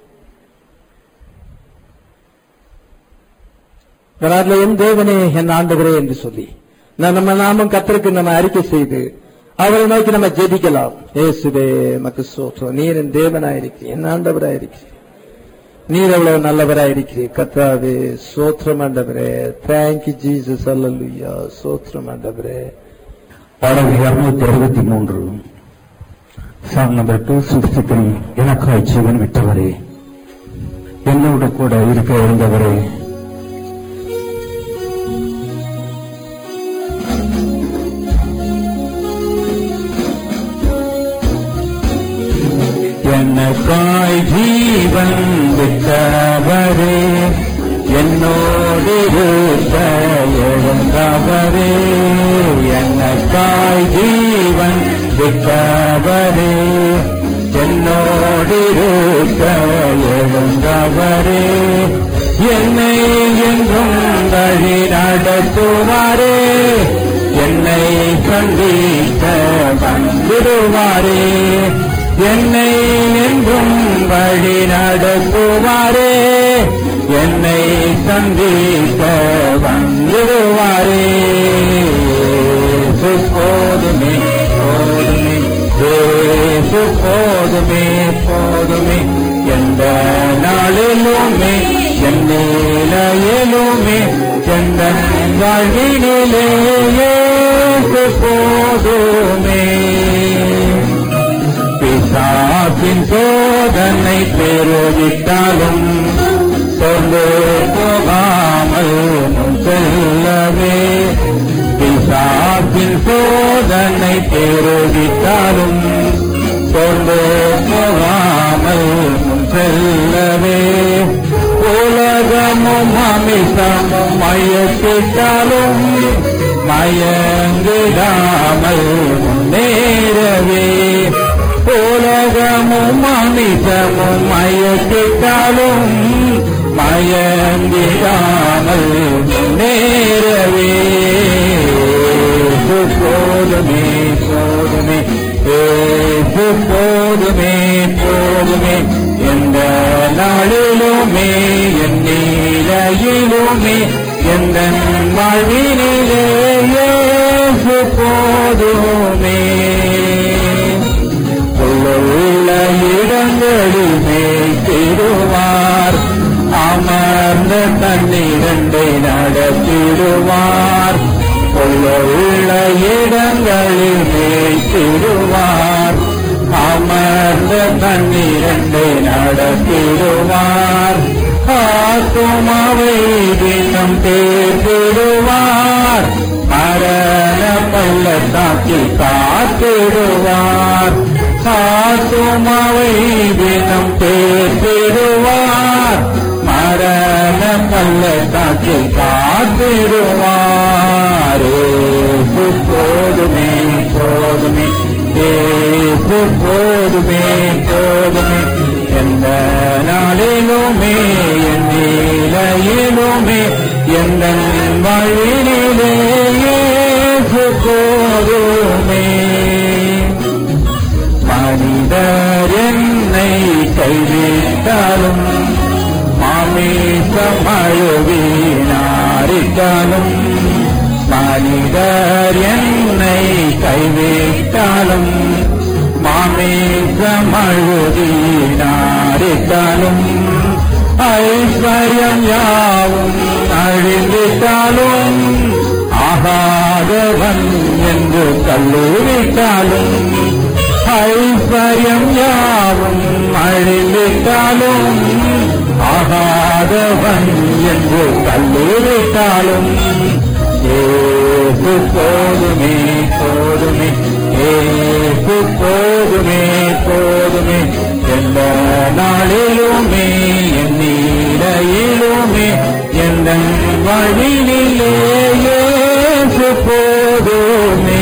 வராதுல என் தேவனே என் ஆண்டவரே என்று சொல்லி நான் நம்ம நாமும் கத்தருக்கு நம்ம அறிக்கை செய்து அவரை நோக்கி நம்ம ஜெபிக்கலாம் ஏசுவே மக்கு சோற்றம் நீர் என் தேவனாயிருக்கிறீர் என் ஆண்டவராயிருக்கிறீர் நீர் எவ்வளவு நல்லவராயிருக்கிறீர் கத்தாவே சோத்திரம் ஆண்டவரே தேங்க்யூ ஜீசஸ் அல்லலுயா சோத்திரம் ஆண்டவரே பாடல் இருநூத்தி அறுபத்தி மூன்று song number two sixty three எனக்காய் ஜீவன் விட்டவரே என்னோட கூட இருக்க இருந்தவரே எனக்காய் ஜீவன் விட்டவரே என்னோடு இருக்க எழுந்தவரே எனக்காய் ஜீவன் விட்டவரே என்னோடு இருக்க எழுந்தவரே என்னை என்றும் வழி நடத்துவாரே என்னை சந்திக்க வந்துடுவாரே என்னை என்றும் வழி நடத்துவாரே என்னை சந்திக்க வந்துடுவாரே இயேசு போதுமே போதுமே இயேசு போதுமே போதுமே எந்த நாளிலுமே என் நிலையிலுமே எந்த வாழ்வினிலே இயேசு போதுமே பிசாசின் சோதனை பெருவிட்டாலும் சொந்து போகாமல் முன் செல்லவே பிசாசின் சோதனை பெருவிட்டாலும் சொந்து போகாமல் முன் செல்லவே உலகமும் அமிசமும் மயக்கிட்டாலும் மயங்கிடாமல் முன்னேறவே உலகமும் அமிசமும் மயக்கிட்டாலும் மயங்கிடாமல் முன்னேறவே இயேசு போதுமே போதுமே ஏசு போதுமே போதுமே எந்த நாளிலுமே என் நிலையிலுமே எந்த வாழ்வினிலே இயேசு போதுமே உள்ள இடங்களில் மேய்த்திடுவார் அமர்ந்த தண்ணீரண்டை நடத்திடுவார் உள்ள இடங்களில் மேய்த்திடுவார் அமர்ந்த தண்ணீரண்டை நடத்திடுவார் ஆத்துமாவை தினம் தேர்ந்திடுவார் மரண பள்ளத்தாக்கில் காத்திடுவார் ஆத்துமாவை தினம் தேர்ந்திடுவார் மரண பள்ளத்தாக்கில் காத்திடுவார் ஏசு போதுமே போதுமே ஏசு போதுமே போதுமே வழியிலே இயேசு போதுமே மனிதர் என்னை கைவிட்டாலும் மாமீசம் அழுவினாரிட்டாலும் மனிதர் என்னை கைவிட்டாலும் மாமீசம் அழுவினாரிட்டாலும் ஐஸ்வர்யம் யாவும் அழிந்திட்டாலும் ஆகாதவன் என்று தள்ளிவிட்டாலும் ஐஸ்வர்யம் யாவும் அழிந்திட்டாலும் ஆகாதவன் என்று தள்ளிவிட்டாலும் ஏசு போதுமே போதுமே ஏசு போதுமே போதுமே எந்த நாளிலுமே என் நீரையிலுமே எந்த வழியிலே ஏசு போதுமே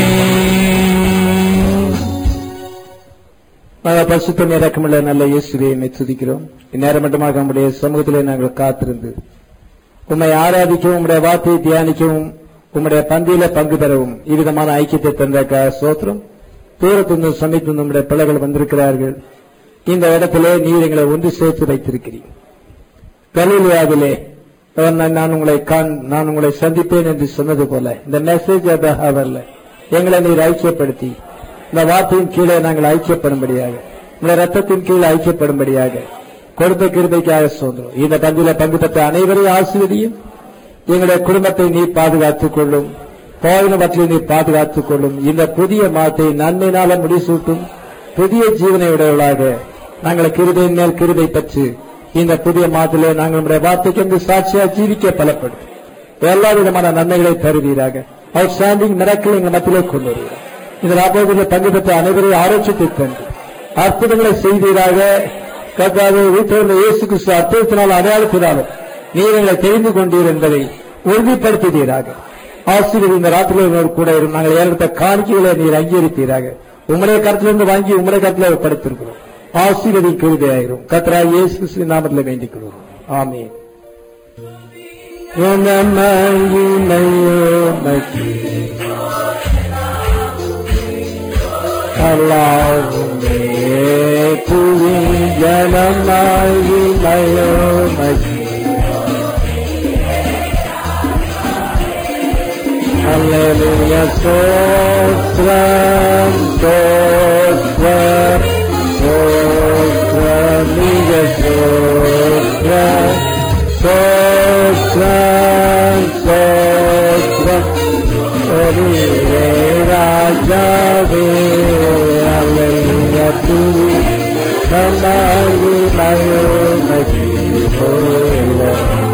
பசுத்தம் இறக்கமுள்ள நல்ல இயேசுவை என்னை துதிக்கிறோம் இந்நேரம் மட்டுமாக நம்முடைய சமூகத்திலே நாங்கள் காத்திருந்து உம்மை ஆராதிக்கவும் உம்முடைய வார்த்தையை தியானிக்கவும் உம்முடைய பந்தியில பங்கு பெறவும் இவ்விதமான ஐக்கியத்தை தந்த சோத்திரம் தூரத்திலிருந்து சமைத்து நம்முடைய பிள்ளைகள் வந்திருக்கிறார்கள் இந்த இடத்திலே நீர் எங்களை ஒன்று சேர்த்து வைத்திருக்கிறீர் கலிலியாவிலே நான் நான் உங்களை காண் நான் உங்களை சந்திப்பேன் என்று சொன்னது போல இந்த மெசேஜ் அவர்ல எங்களை நீர் ஐக்கியப்படுத்தி இந்த வார்த்தையின் கீழே நாங்கள் ஐக்கியப்படும்படியாக இந்த ரத்தத்தின் கீழே ஐக்கியப்படும்படியாக கொடுத்த கிருபைக்காக சோதரும் இந்த பந்தில பங்கு பெற்ற அனைவரையும் ஆசிரியரையும் எங்களுடைய குடும்பத்தை நீ பாதுகாத்துக் கொள்ளும் போயினவற்றை நீ பாதுகாத்துக் கொள்ளும் இந்த புதிய மாத்தை நன்மையினால முடிசூட்டும் புதிய ஜீவனை உடையவளாக நாங்கள் கிருபையின் மேல் கிருபை பெற்று இந்த புதிய மாதத்திலே நாங்கள் நம்முடைய வார்த்தைக்கு சாட்சியா ஜீவிக்க பலப்படும் எல்லா விதமான நன்மைகளை தருவீராக அவுட் ஸ்டாண்டிங் மிரக்கல் எங்கள் மத்தியிலே கொண்டு வருகிறார் இதில் அப்போது பங்கு பெற்ற அனைவரையும் ஆரோக்கியத்தை தந்து அற்புதங்களை செய்தீராக கர்த்தாவே வீட்டில் இயேசு கிறிஸ்து அற்புதத்தினால் அடையாளத்தினாலும் நீர் எங்களை தெரிந்து கொண்டீர் என்பதை உறுதிப்படுத்துவீராக ஆசிரியர் இந்த ராத்திரியில் கூட இரும். நாங்கள் ஏற்பட்ட காணிக்கைகளை நீர் அங்கீகரிப்பீராக உம்முடைய கருத்திலிருந்து வாங்கி உம்முடைய கருத்தில் படுத்திருக்கிறோம் ஆசீர்வதி கிருதையாயிரும் கத்ரா இயேசு கிறிஸ்து நாமத்தில் வேண்டிக் கொள்வோம் ஆமீன் புவி ஜனமாகி மயோமகி Hallelujah, Sotram, Sotram, Sotram, Liga Sotram, Sotram, Sotram, Orire Rajave, Hallelujah, Tui, Samari, Mayo, Maki, Orire,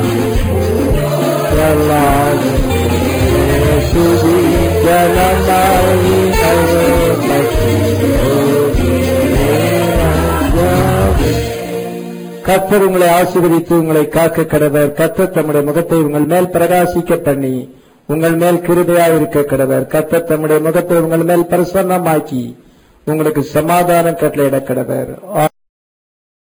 Hallelujah. சுதி ஜனமாயி கத்தர் உங்களை ஆசீர்வதித்து உங்களை காக்க கடவர் கத்தர் தம்முடைய முகத்தை உங்கள் மேல் பிரகாசிக்க பண்ணி உங்கள் மேல் கிருபையாக இருக்க கடவர் கத்தர் தம்முடைய முகத்தை உங்கள் மேல் பிரசன்னமாக்கி உங்களுக்கு சமாதானம் கட்டளையிட கடவர்